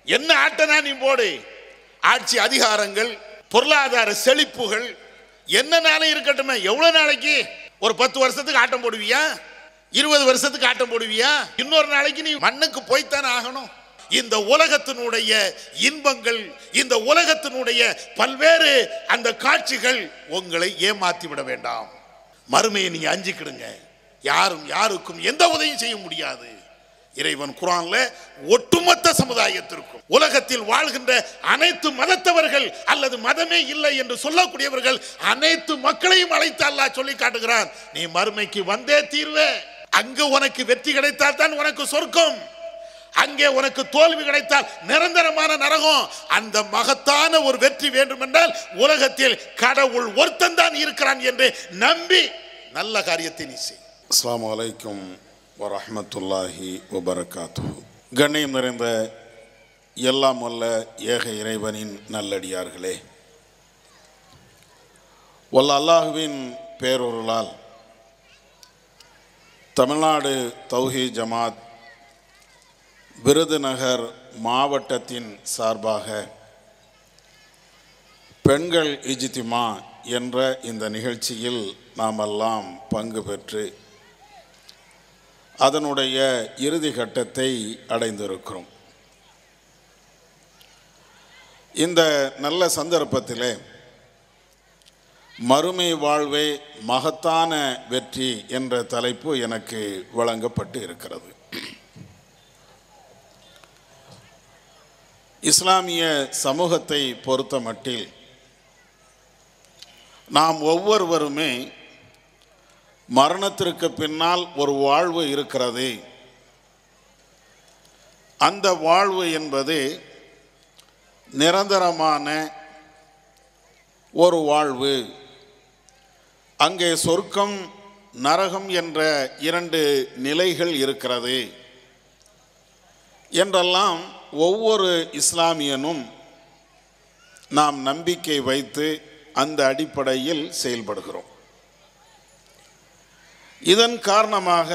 என்ன ஆட்டனா நீ போடு ஆட்சி அதிகாரங்கள் பொருளாதார செழிப்புகள் என்ன நாளை இருக்கட்டுமே எவ்வளவு நாளைக்கு ஒரு பத்து வருஷத்துக்கு ஆட்டம் போடுவியா இருபது வருஷத்துக்கு ஆட்டம் போடுவியா இன்னொரு நாளைக்கு நீ மண்ணுக்கு போய்த்தானே ஆகணும் இந்த உலகத்தினுடைய இன்பங்கள் இந்த உலகத்தினுடைய பல்வேறு அந்த காட்சிகள் உங்களை ஏமாத்தி விட வேண்டாம் மறுமையை நீங்க அஞ்சிக்கிடுங்க யாரும் யாருக்கும் எந்த உதவியும் செய்ய முடியாது இறைவன் குரான்ல ஒட்டுமொத்த சமுதாயத்திற்கும் உலகத்தில் வாழ்கின்ற அனைத்து மதத்தவர்கள் அல்லது மதமே இல்லை என்று சொல்லக்கூடியவர்கள் அனைத்து மக்களையும் அழைத்து அல்லாஹ் சொல்லி காட்டுகிறான் நீ மறுமைக்கு வந்தே தீர்வே அங்கு உனக்கு வெற்றி கிடைத்தால் தான் உனக்கு சொர்க்கம் அங்கே உனக்கு தோல்வி கிடைத்தால் நிரந்தரமான நரகம் அந்த மகத்தான ஒரு வெற்றி வேண்டும் என்றால் உலகத்தில் கடவுள் ஒருத்தன் தான் இருக்கிறான் என்று நம்பி நல்ல காரியத்தை நீ செய் அஸ்ஸலாமு அலைக்கும் வரஹ்மத்துல்லாஹி வபரகாத்து கண்ணியம் நிறைந்த எல்லாம் வல்ல ஏக இறைவனின் நல்லடியார்களே வல்ல அல்லாஹுவின் பேரொருளால் தமிழ்நாடு தௌஹி ஜமாத் விருதுநகர் மாவட்டத்தின் சார்பாக பெண்கள் இஜித்திமா என்ற இந்த நிகழ்ச்சியில் நாமெல்லாம் பங்கு பெற்று அதனுடைய இறுதி கட்டத்தை அடைந்திருக்கிறோம் இந்த நல்ல சந்தர்ப்பத்திலே மறுமை வாழ்வே மகத்தான வெற்றி என்ற தலைப்பு எனக்கு வழங்கப்பட்டு இருக்கிறது இஸ்லாமிய சமூகத்தை பொறுத்த மட்டில் நாம் ஒவ்வொருவருமே மரணத்திற்கு பின்னால் ஒரு வாழ்வு இருக்கிறது அந்த வாழ்வு என்பது நிரந்தரமான ஒரு வாழ்வு அங்கே சொர்க்கம் நரகம் என்ற இரண்டு நிலைகள் இருக்கிறது என்றெல்லாம் ஒவ்வொரு இஸ்லாமியனும் நாம் நம்பிக்கை வைத்து அந்த அடிப்படையில் செயல்படுகிறோம் இதன் காரணமாக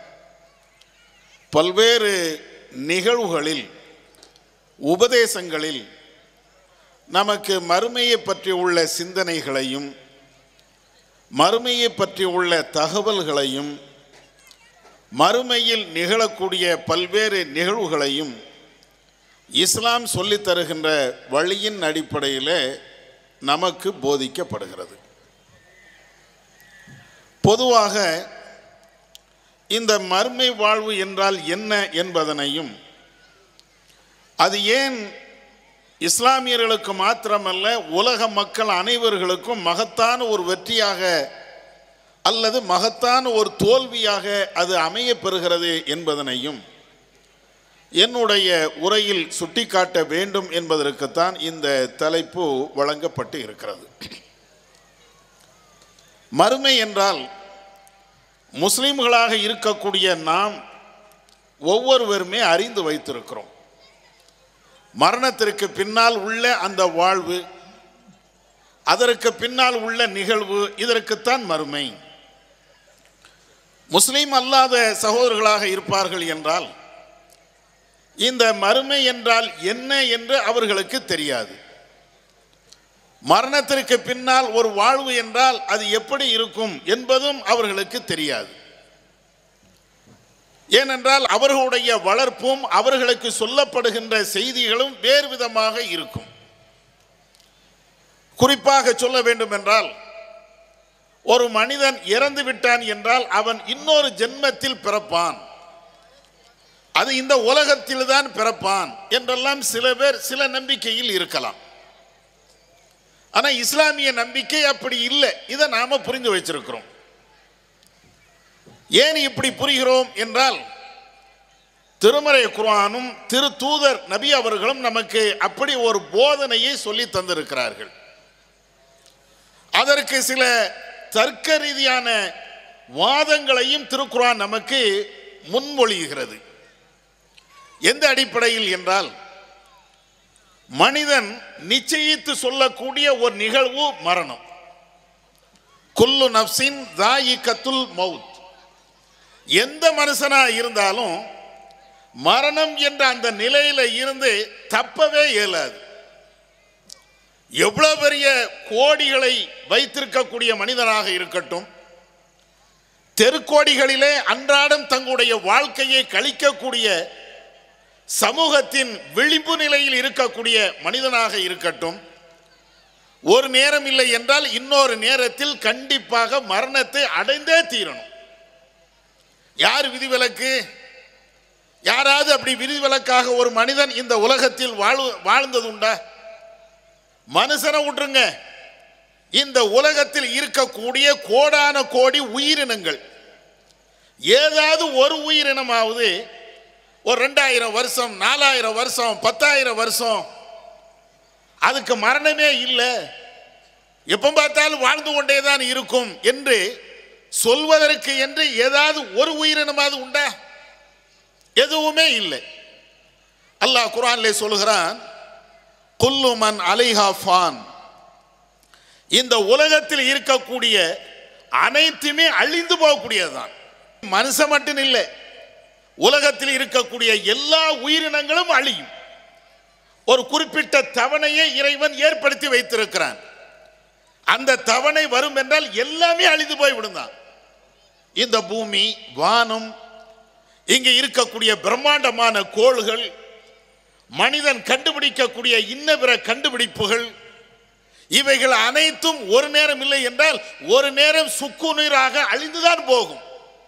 பல்வேறு நிகழ்வுகளில் உபதேசங்களில் நமக்கு மறுமையை பற்றி உள்ள சிந்தனைகளையும் மறுமையை பற்றி உள்ள தகவல்களையும் மறுமையில் நிகழக்கூடிய பல்வேறு நிகழ்வுகளையும் இஸ்லாம் சொல்லித் தருகின்ற வழியின் அடிப்படையில் நமக்கு போதிக்கப்படுகிறது பொதுவாக இந்த மறுமை வாழ்வு என்றால் என்ன என்பதனையும் அது ஏன் இஸ்லாமியர்களுக்கு மாத்திரமல்ல உலக மக்கள் அனைவர்களுக்கும் மகத்தான ஒரு வெற்றியாக அல்லது மகத்தான ஒரு தோல்வியாக அது அமைய பெறுகிறது என்பதனையும் என்னுடைய உரையில் சுட்டிக்காட்ட வேண்டும் என்பதற்குத்தான் இந்த தலைப்பு வழங்கப்பட்டு இருக்கிறது மறுமை என்றால் முஸ்லிம்களாக இருக்கக்கூடிய நாம் ஒவ்வொருவருமே அறிந்து வைத்திருக்கிறோம் மரணத்திற்கு பின்னால் உள்ள அந்த வாழ்வு அதற்கு பின்னால் உள்ள நிகழ்வு இதற்குத்தான் மறுமை முஸ்லீம் அல்லாத சகோதரர்களாக இருப்பார்கள் என்றால் இந்த மறுமை என்றால் என்ன என்று அவர்களுக்கு தெரியாது மரணத்திற்கு பின்னால் ஒரு வாழ்வு என்றால் அது எப்படி இருக்கும் என்பதும் அவர்களுக்கு தெரியாது ஏனென்றால் அவர்களுடைய வளர்ப்பும் அவர்களுக்கு சொல்லப்படுகின்ற செய்திகளும் வேறு விதமாக இருக்கும் குறிப்பாக சொல்ல வேண்டும் என்றால் ஒரு மனிதன் இறந்து விட்டான் என்றால் அவன் இன்னொரு ஜென்மத்தில் பிறப்பான் அது இந்த உலகத்தில் தான் பிறப்பான் என்றெல்லாம் சில பேர் சில நம்பிக்கையில் இருக்கலாம் ஆனா இஸ்லாமிய நம்பிக்கை அப்படி இல்லை இதை நாம புரிந்து வச்சிருக்கிறோம் ஏன் இப்படி புரிகிறோம் என்றால் திருமறை குர்ஆனும் திரு தூதர் நபி அவர்களும் நமக்கு அப்படி ஒரு போதனையை சொல்லி தந்திருக்கிறார்கள் அதற்கு சில தர்க்க ரீதியான வாதங்களையும் திருக்குர்ஆன் நமக்கு முன்மொழிகிறது எந்த அடிப்படையில் என்றால் மனிதன் நிச்சயித்து சொல்லக்கூடிய ஒரு நிகழ்வு மரணம் குல்லு நப்சின் தாயிக்கத்துல் மவுத் எந்த மனுஷனா இருந்தாலும் மரணம் என்ற அந்த நிலையில இருந்து தப்பவே இயலாது எவ்வளவு பெரிய கோடிகளை வைத்திருக்கக்கூடிய மனிதனாக இருக்கட்டும் தெருக்கோடிகளிலே அன்றாடம் தங்களுடைய வாழ்க்கையை கழிக்கக்கூடிய சமூகத்தின் விளிம்பு நிலையில் இருக்கக்கூடிய மனிதனாக இருக்கட்டும் ஒரு நேரம் இல்லை என்றால் இன்னொரு நேரத்தில் கண்டிப்பாக மரணத்தை அடைந்தே தீரணும் யார் விதிவிலக்கு யாராவது அப்படி விதிவிலக்காக ஒரு மனிதன் இந்த உலகத்தில் வாழ் வாழ்ந்தது உண்டா மனுஷனை விட்டுருங்க இந்த உலகத்தில் இருக்கக்கூடிய கோடான கோடி உயிரினங்கள் ஏதாவது ஒரு உயிரினமாவது ஒரு ரெண்டாயிரம் வருஷம் நாலாயிரம் வருஷம் பத்தாயிரம் வருஷம் அதுக்கு மரணமே இல்லை எப்போ பார்த்தாலும் வாழ்ந்து கொண்டே தான் இருக்கும் என்று சொல்வதற்கு என்று ஏதாவது ஒரு உயிரினமாவது உண்டா எதுவுமே இல்லை அல்லாஹ் குரான்லே சொல்கிறான் குல்லுமன் அலைஹா ஃபான் இந்த உலகத்தில் இருக்கக்கூடிய அனைத்துமே அழிந்து போகக்கூடியதுதான் மனுஷன் மட்டும் இல்லை உலகத்தில் இருக்கக்கூடிய எல்லா உயிரினங்களும் அழியும் ஒரு குறிப்பிட்ட தவணையை இறைவன் ஏற்படுத்தி வைத்திருக்கிறான் அந்த தவணை வரும் என்றால் எல்லாமே அழிந்து போய் விடுந்தான் இந்த பூமி வானம் இங்கே இருக்கக்கூடிய பிரம்மாண்டமான கோள்கள் மனிதன் கண்டுபிடிக்கக்கூடிய இன்ன பிற கண்டுபிடிப்புகள் இவைகள் அனைத்தும் ஒரு நேரம் இல்லை என்றால் ஒரு நேரம் சுக்கு நீராக அழிந்துதான் போகும்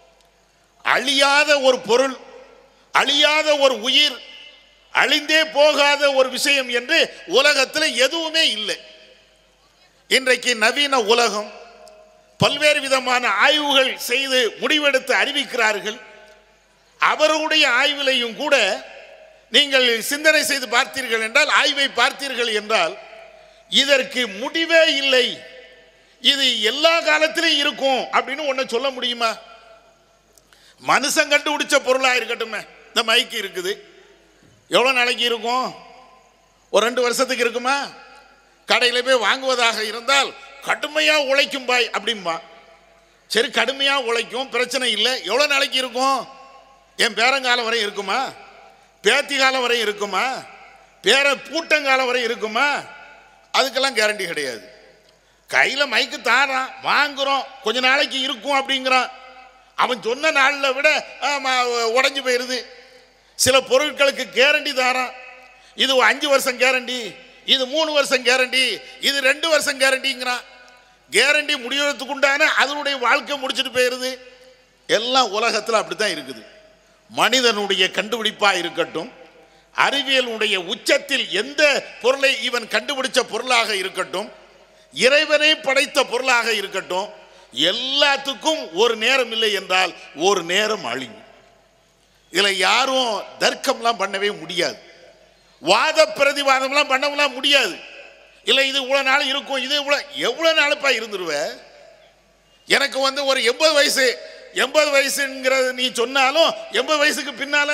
அழியாத ஒரு பொருள் அழியாத ஒரு உயிர் அழிந்தே போகாத ஒரு விஷயம் என்று உலகத்தில் எதுவுமே இல்லை இன்றைக்கு நவீன உலகம் பல்வேறு விதமான ஆய்வுகள் செய்து முடிவெடுத்து அறிவிக்கிறார்கள் அவர்களுடைய ஆய்விலையும் கூட நீங்கள் சிந்தனை செய்து பார்த்தீர்கள் என்றால் ஆய்வை பார்த்தீர்கள் என்றால் இதற்கு முடிவே இல்லை இது எல்லா காலத்திலும் இருக்கும் அப்படின்னு ஒன்று சொல்ல முடியுமா மனுஷன் கண்டுபிடிச்ச பொருளாக இருக்கட்டுமே இந்த மைக்கு இருக்குது எவ்வளோ நாளைக்கு இருக்கும் ஒரு ரெண்டு வருஷத்துக்கு இருக்குமா கடையில் போய் வாங்குவதாக இருந்தால் கடுமையாக உழைக்கும் பாய் அப்படிம்பா சரி கடுமையாக உழைக்கும் பிரச்சனை இல்லை எவ்வளோ நாளைக்கு இருக்கும் என் பேரங்காலம் வரை இருக்குமா பேத்தி காலம் வரை இருக்குமா பேர பூட்டங்காலம் வரை இருக்குமா அதுக்கெல்லாம் கேரண்டி கிடையாது கையில் மைக்கு தாரான் வாங்குறோம் கொஞ்ச நாளைக்கு இருக்கும் அப்படிங்கிறான் அவன் சொன்ன நாளில் விட உடஞ்சி போயிடுது சில பொருட்களுக்கு கேரண்டி தாரான் இது அஞ்சு வருஷம் கேரண்டி இது மூணு வருஷம் கேரண்டி இது ரெண்டு வருஷம் கேரண்டிங்கிறான் கேரண்டி முடியறதுக்கு உண்டான அதனுடைய வாழ்க்கை முடிச்சுட்டு போயிடுது எல்லாம் உலகத்தில் அப்படி தான் இருக்குது மனிதனுடைய கண்டுபிடிப்பாக இருக்கட்டும் அறிவியலுடைய உச்சத்தில் எந்த பொருளை இவன் கண்டுபிடிச்ச பொருளாக இருக்கட்டும் இறைவனை படைத்த பொருளாக இருக்கட்டும் எல்லாத்துக்கும் ஒரு நேரம் இல்லை என்றால் ஒரு நேரம் அழியும் இதில் யாரும் தர்க்கம்லாம் பண்ணவே முடியாது வாத பிரதிவாதம்லாம் பண்ணலாம் முடியாது இல்லை இது இவ்வளோ நாள் இருக்கும் இது இவ்வளோ எவ்வளோ நாளுப்பா இருந்துருவ எனக்கு வந்து ஒரு எண்பது வயசு எண்பது வயசுங்கிறது நீ சொன்னாலும் எண்பது வயசுக்கு பின்னால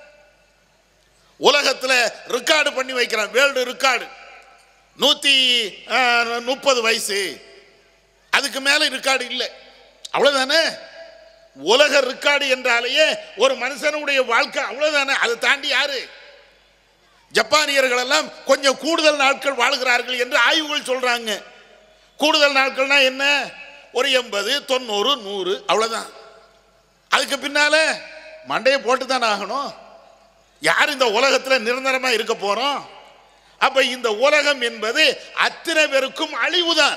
உலகத்தில் ரெக்கார்டு பண்ணி வைக்கிறான் வேர்ல்டு ரெக்கார்டு நூற்றி முப்பது வயசு அதுக்கு மேலே ரெக்கார்டு இல்லை அவ்வளோதானே உலக ரெக்கார்டு என்றாலேயே ஒரு மனுஷனுடைய வாழ்க்கை அவ்வளோதானே அதை தாண்டி யாரு ஜப்பானியர்கள் எல்லாம் கொஞ்சம் கூடுதல் நாட்கள் வாழ்கிறார்கள் என்று ஆய்வுகள் சொல்றாங்க கூடுதல் நாட்கள்னா என்ன ஒரு எண்பது தொண்ணூறு நூறு அவ்வளோதான் அதுக்கு பின்னால மண்டையை போட்டு தான் ஆகணும் யார் இந்த உலகத்தில் நிரந்தரமாக இருக்க போறோம் அப்ப இந்த உலகம் என்பது அத்தனை பேருக்கும் அழிவுதான்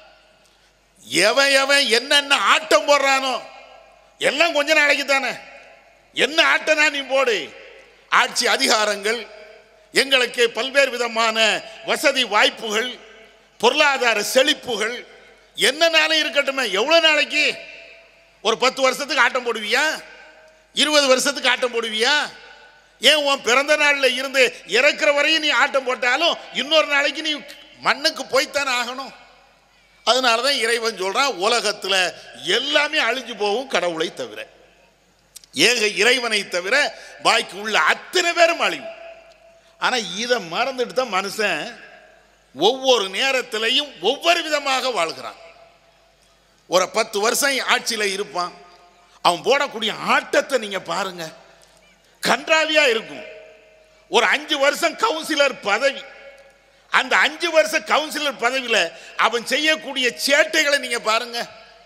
எவன் எவன் என்னென்ன ஆட்டம் போடுறானோ எல்லாம் கொஞ்ச நாளைக்கு தானே என்ன ஆட்டனா நீ போடு ஆட்சி அதிகாரங்கள் எங்களுக்கு பல்வேறு விதமான வசதி வாய்ப்புகள் பொருளாதார செழிப்புகள் என்ன நாளும் இருக்கட்டுமே எவ்வளோ நாளைக்கு ஒரு பத்து வருஷத்துக்கு ஆட்டம் போடுவியா இருபது வருஷத்துக்கு ஆட்டம் போடுவியா ஏன் உன் பிறந்த நாளில் இருந்து இறக்குற வரையும் நீ ஆட்டம் போட்டாலும் இன்னொரு நாளைக்கு நீ மண்ணுக்கு போய்த்தானே ஆகணும் அதனால தான் இறைவன் சொல்றான் உலகத்தில் எல்லாமே அழிஞ்சு போகும் கடவுளை தவிர ஏக இறைவனை தவிர பாக்கி உள்ள அத்தனை பேரும் அழிவு ஆனால் இதை மறந்துட்டு தான் மனுஷன் ஒவ்வொரு நேரத்திலையும் ஒவ்வொரு விதமாக வாழ்கிறான் ஒரு பத்து வருஷம் ஆட்சியில் இருப்பான் அவன் போடக்கூடிய ஆட்டத்தை நீங்கள் பாருங்க கன்றாவியா இருக்கும் ஒரு அஞ்சு வருஷம் கவுன்சிலர் பதவி அந்த அஞ்சு வருஷ கவுன்சிலர் பதவியில அவன் செய்யக்கூடிய சேட்டைகளை நீங்க பாருங்க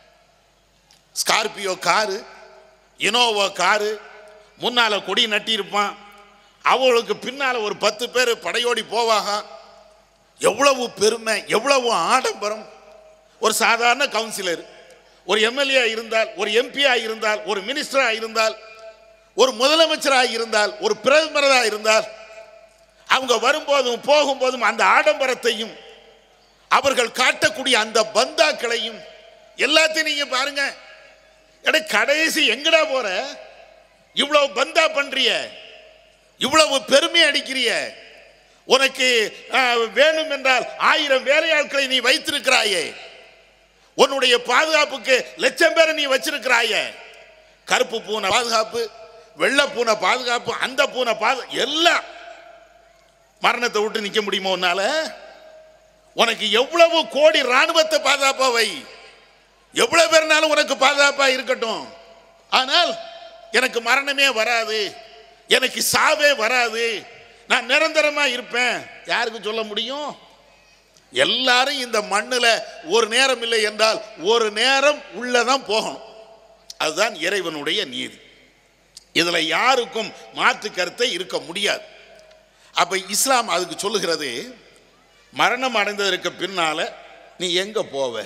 ஸ்கார்பியோ காரு இனோவா காரு முன்னால கொடி நட்டியிருப்பான் அவளுக்கு பின்னால ஒரு பத்து பேர் படையோடி போவாங்க எவ்வளவு பெருமை எவ்வளவு ஆடம்பரம் ஒரு சாதாரண கவுன்சிலர் ஒரு எம்எல்ஏ இருந்தால் ஒரு எம்பியா இருந்தால் ஒரு மினிஸ்டரா இருந்தால் ஒரு முதலமைச்சராக இருந்தால் ஒரு பிரதமராக இருந்தால் அவங்க வரும்போதும் போகும்போதும் அந்த ஆடம்பரத்தையும் அவர்கள் காட்டக்கூடிய அந்த பந்தாக்களையும் எல்லாத்தையும் நீங்க பாருங்க எடே கடைசி எங்கடா போற இவ்வளவு பந்தா பண்றிய இவ்வளவு பெருமை அடிக்கிறிய உனக்கு அஹ், வேணும் என்றால் ஆயிரம் வேலையாட்களை நீ வைத்திருக்கிறாயே உன்னுடைய பாதுகாப்புக்கு லட்சம் பேரை நீ வச்சிருக்கிறாயே கருப்பு பூனை பாதுகாப்பு வெள்ளை பூனை பாதுகாப்பு அந்த பூனை பாது எல்லாம் மரணத்தை விட்டு நிக்க முடியுமா உன்னால உனக்கு எவ்வளவு கோடி ராணுவத்தை பாதுகாப்பா வை எவ்வளவு பேர்னாலும் உனக்கு பாதுகாப்பா இருக்கட்டும் ஆனால் எனக்கு மரணமே வராது எனக்கு சாவே வராது நான் நிரந்தரமா இருப்பேன் யாருக்கு சொல்ல முடியும் எல்லாரும் இந்த மண்ணில் ஒரு நேரம் இல்லை என்றால் ஒரு நேரம் உள்ளதான் போகணும் அதுதான் இறைவனுடைய நீதி இதுல யாருக்கும் மாற்று கருத்தை இருக்க முடியாது அப்ப இஸ்லாம் அதுக்கு சொல்லுகிறது மரணம் அடைந்ததற்கு பின்னால நீ எங்க போவ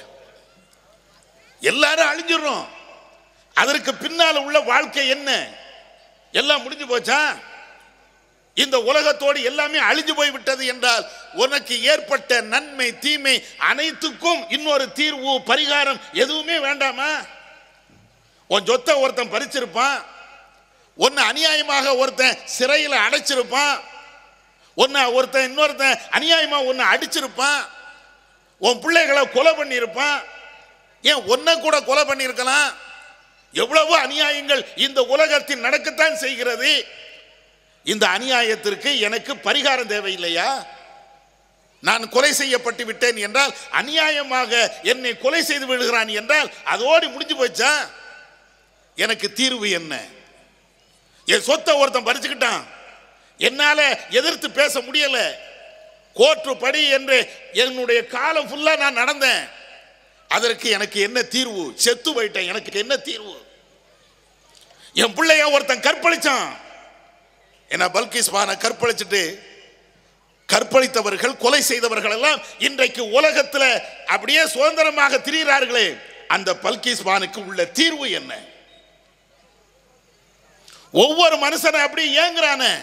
எல்லாரும் அழிஞ்சிடுறோம் அதற்கு பின்னால உள்ள வாழ்க்கை என்ன எல்லாம் முடிஞ்சு போச்சா இந்த உலகத்தோடு எல்லாமே அழிஞ்சு போய் விட்டது என்றால் உனக்கு ஏற்பட்ட நன்மை தீமை அனைத்துக்கும் இன்னொரு தீர்வு பரிகாரம் எதுவுமே வேண்டாமா உன் சொத்தை ஒருத்தன் பறிச்சிருப்பான் ஒன்னு அநியாயமாக ஒருத்தன் சிறையில் அடைச்சிருப்பான் ஒன்னு ஒருத்தன் இன்னொருத்தன் அநியாயமா ஒன்னு அடிச்சிருப்பான் உன் பிள்ளைகளை கொலை பண்ணியிருப்பான் ஏன் ஒன்ன கூட கொலை பண்ணியிருக்கலாம் எவ்வளவு அநியாயங்கள் இந்த உலகத்தில் நடக்கத்தான் செய்கிறது இந்த அநியாயத்திற்கு எனக்கு பரிகாரம் தேவையில்லையா நான் கொலை செய்யப்பட்டு விட்டேன் என்றால் அநியாயமாக என்னை கொலை செய்து விடுகிறான் என்றால் அதோடு முடிஞ்சு போச்சா எனக்கு தீர்வு என்ன என் சொத்தை ஒருத்தன் பறிச்சுக்கிட்டான் என்னால எதிர்த்து பேச முடியல கோர்ட்டு படி என்று என்னுடைய காலம் ஃபுல்லா நான் நடந்தேன் அதற்கு எனக்கு என்ன தீர்வு செத்து போயிட்டேன் எனக்கு என்ன தீர்வு என் பிள்ளைய ஒருத்தன் கற்பழிச்சான் என்ன பல்கிஸ் பானை கற்பழிச்சிட்டு கற்பழித்தவர்கள் கொலை செய்தவர்கள் எல்லாம் இன்றைக்கு உலகத்தில் அப்படியே சுதந்திரமாக திரிகிறார்களே அந்த பல்கிஸ் பானுக்கு உள்ள தீர்வு என்ன ஒவ்வொரு மனுஷனை அப்படி ஏங்குறானே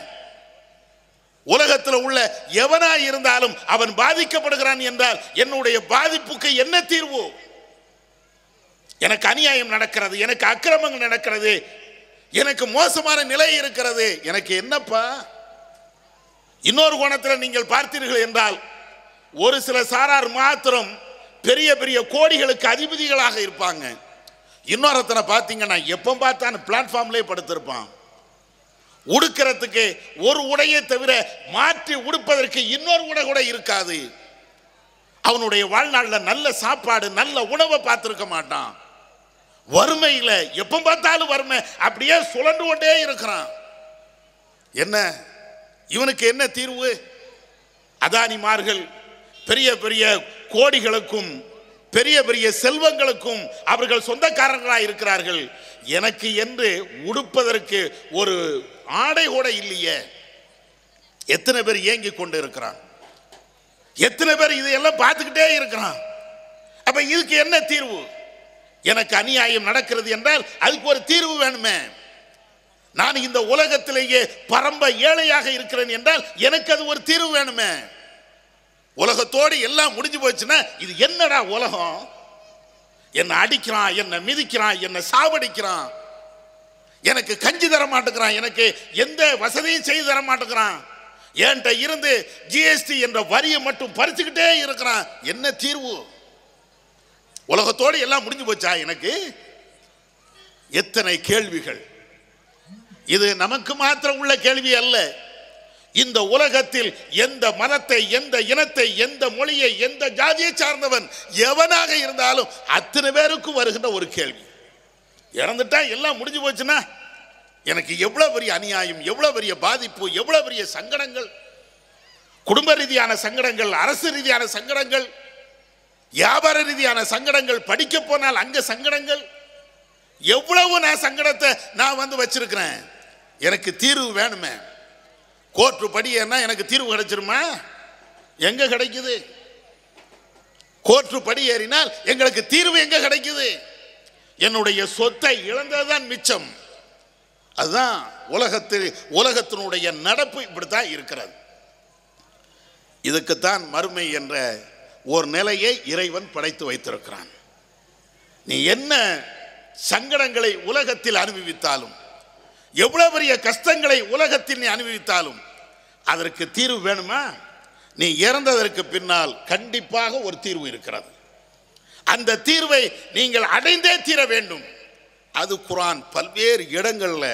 உலகத்தில் உள்ள எவனா இருந்தாலும் அவன் பாதிக்கப்படுகிறான் என்றால் என்னுடைய பாதிப்புக்கு என்ன தீர்வு எனக்கு அநியாயம் நடக்கிறது எனக்கு அக்கிரமங்கள் நடக்கிறது எனக்கு மோசமான நிலை இருக்கிறது எனக்கு என்னப்பா இன்னொரு கோணத்தில் நீங்கள் பார்த்தீர்கள் என்றால் ஒரு சில சாரார் மாத்திரம் பெரிய பெரிய கோடிகளுக்கு அதிபதிகளாக இருப்பாங்க இன்னொருத்தனை பார்த்தீங்கன்னா எப்போ பார்த்தாலும் பிளாட்ஃபார்ம்லேயே படுத்திருப்பான் உடுக்கிறதுக்கு ஒரு உடையை தவிர மாற்றி உடுப்பதற்கு இன்னொரு உடை கூட இருக்காது அவனுடைய வாழ்நாளில் நல்ல சாப்பாடு நல்ல உணவை பார்த்துருக்க மாட்டான் வறுமையில் எப்போ பார்த்தாலும் வறுமை அப்படியே சுழன்று கொண்டே இருக்கிறான் என்ன இவனுக்கு என்ன தீர்வு அதானிமார்கள் பெரிய பெரிய கோடிகளுக்கும் பெரிய பெரிய செல்வங்களுக்கும் அவர்கள் சொந்தக்காரர்களாக இருக்கிறார்கள் எனக்கு என்று உடுப்பதற்கு ஒரு ஆடை கூட இல்லையே எத்தனை பேர் ஏங்கி கொண்டு இருக்கிறான் எத்தனை பேர் இதையெல்லாம் பார்த்துக்கிட்டே இருக்கிறான் அப்ப இதுக்கு என்ன தீர்வு எனக்கு அநியாயம் நடக்கிறது என்றால் அதுக்கு ஒரு தீர்வு வேணுமே நான் இந்த உலகத்திலேயே பரம்ப ஏழையாக இருக்கிறேன் என்றால் எனக்கு அது ஒரு தீர்வு வேணுமே உலகத்தோடு எல்லாம் முடிஞ்சு போச்சுன்னா இது என்னடா உலகம் என்னை அடிக்கிறான் என்னை மிதிக்கிறான் என்னை சாவடிக்கிறான் எனக்கு கஞ்சி தர மாட்டேங்கிறான் எனக்கு எந்த வசதியும் செய்து தர மாட்டேங்கிறான் என்கிட்ட இருந்து ஜிஎஸ்டி என்ற வரியை மட்டும் பறிச்சுக்கிட்டே இருக்கிறான் என்ன தீர்வு உலகத்தோடு எல்லாம் முடிஞ்சு போச்சா எனக்கு எத்தனை கேள்விகள் இது நமக்கு மாத்திரம் உள்ள கேள்வி அல்ல இந்த உலகத்தில் எந்த மதத்தை எந்த இனத்தை எந்த மொழியை எந்த ஜாதியை சார்ந்தவன் எவனாக இருந்தாலும் அத்தனை பேருக்கும் வருகின்ற ஒரு கேள்வி இறந்துட்டா எல்லாம் முடிஞ்சு போச்சுன்னா எனக்கு எவ்வளவு பெரிய அநியாயம் எவ்வளவு பெரிய பாதிப்பு எவ்வளவு பெரிய சங்கடங்கள் குடும்ப ரீதியான சங்கடங்கள் அரசு ரீதியான சங்கடங்கள் வியாபார ரீதியான சங்கடங்கள் படிக்க போனால் அங்க சங்கடங்கள் எவ்வளவு நான் சங்கடத்தை நான் வந்து வச்சிருக்கிறேன் எனக்கு தீர்வு வேணுமே கோர்ட்டு படி என்ன எனக்கு தீர்வு கிடைச்சிருமா எங்க கிடைக்குது கோர்ட்டு படி ஏறினால் எங்களுக்கு தீர்வு எங்க கிடைக்குது என்னுடைய சொத்தை இழந்ததுதான் மிச்சம் அதுதான் உலகத்தில் உலகத்தினுடைய நடப்பு இப்படித்தான் இருக்கிறது இதுக்குத்தான் மறுமை என்ற ஒரு நிலையை இறைவன் படைத்து வைத்திருக்கிறான் நீ என்ன சங்கடங்களை உலகத்தில் அனுபவித்தாலும் எவ்வளவு பெரிய கஷ்டங்களை உலகத்தில் நீ அனுபவித்தாலும் அதற்கு தீர்வு வேணுமா நீ இறந்ததற்கு பின்னால் கண்டிப்பாக ஒரு தீர்வு இருக்கிறது அந்த தீர்வை நீங்கள் அடைந்தே தீர வேண்டும் அது குரான் பல்வேறு இடங்களில்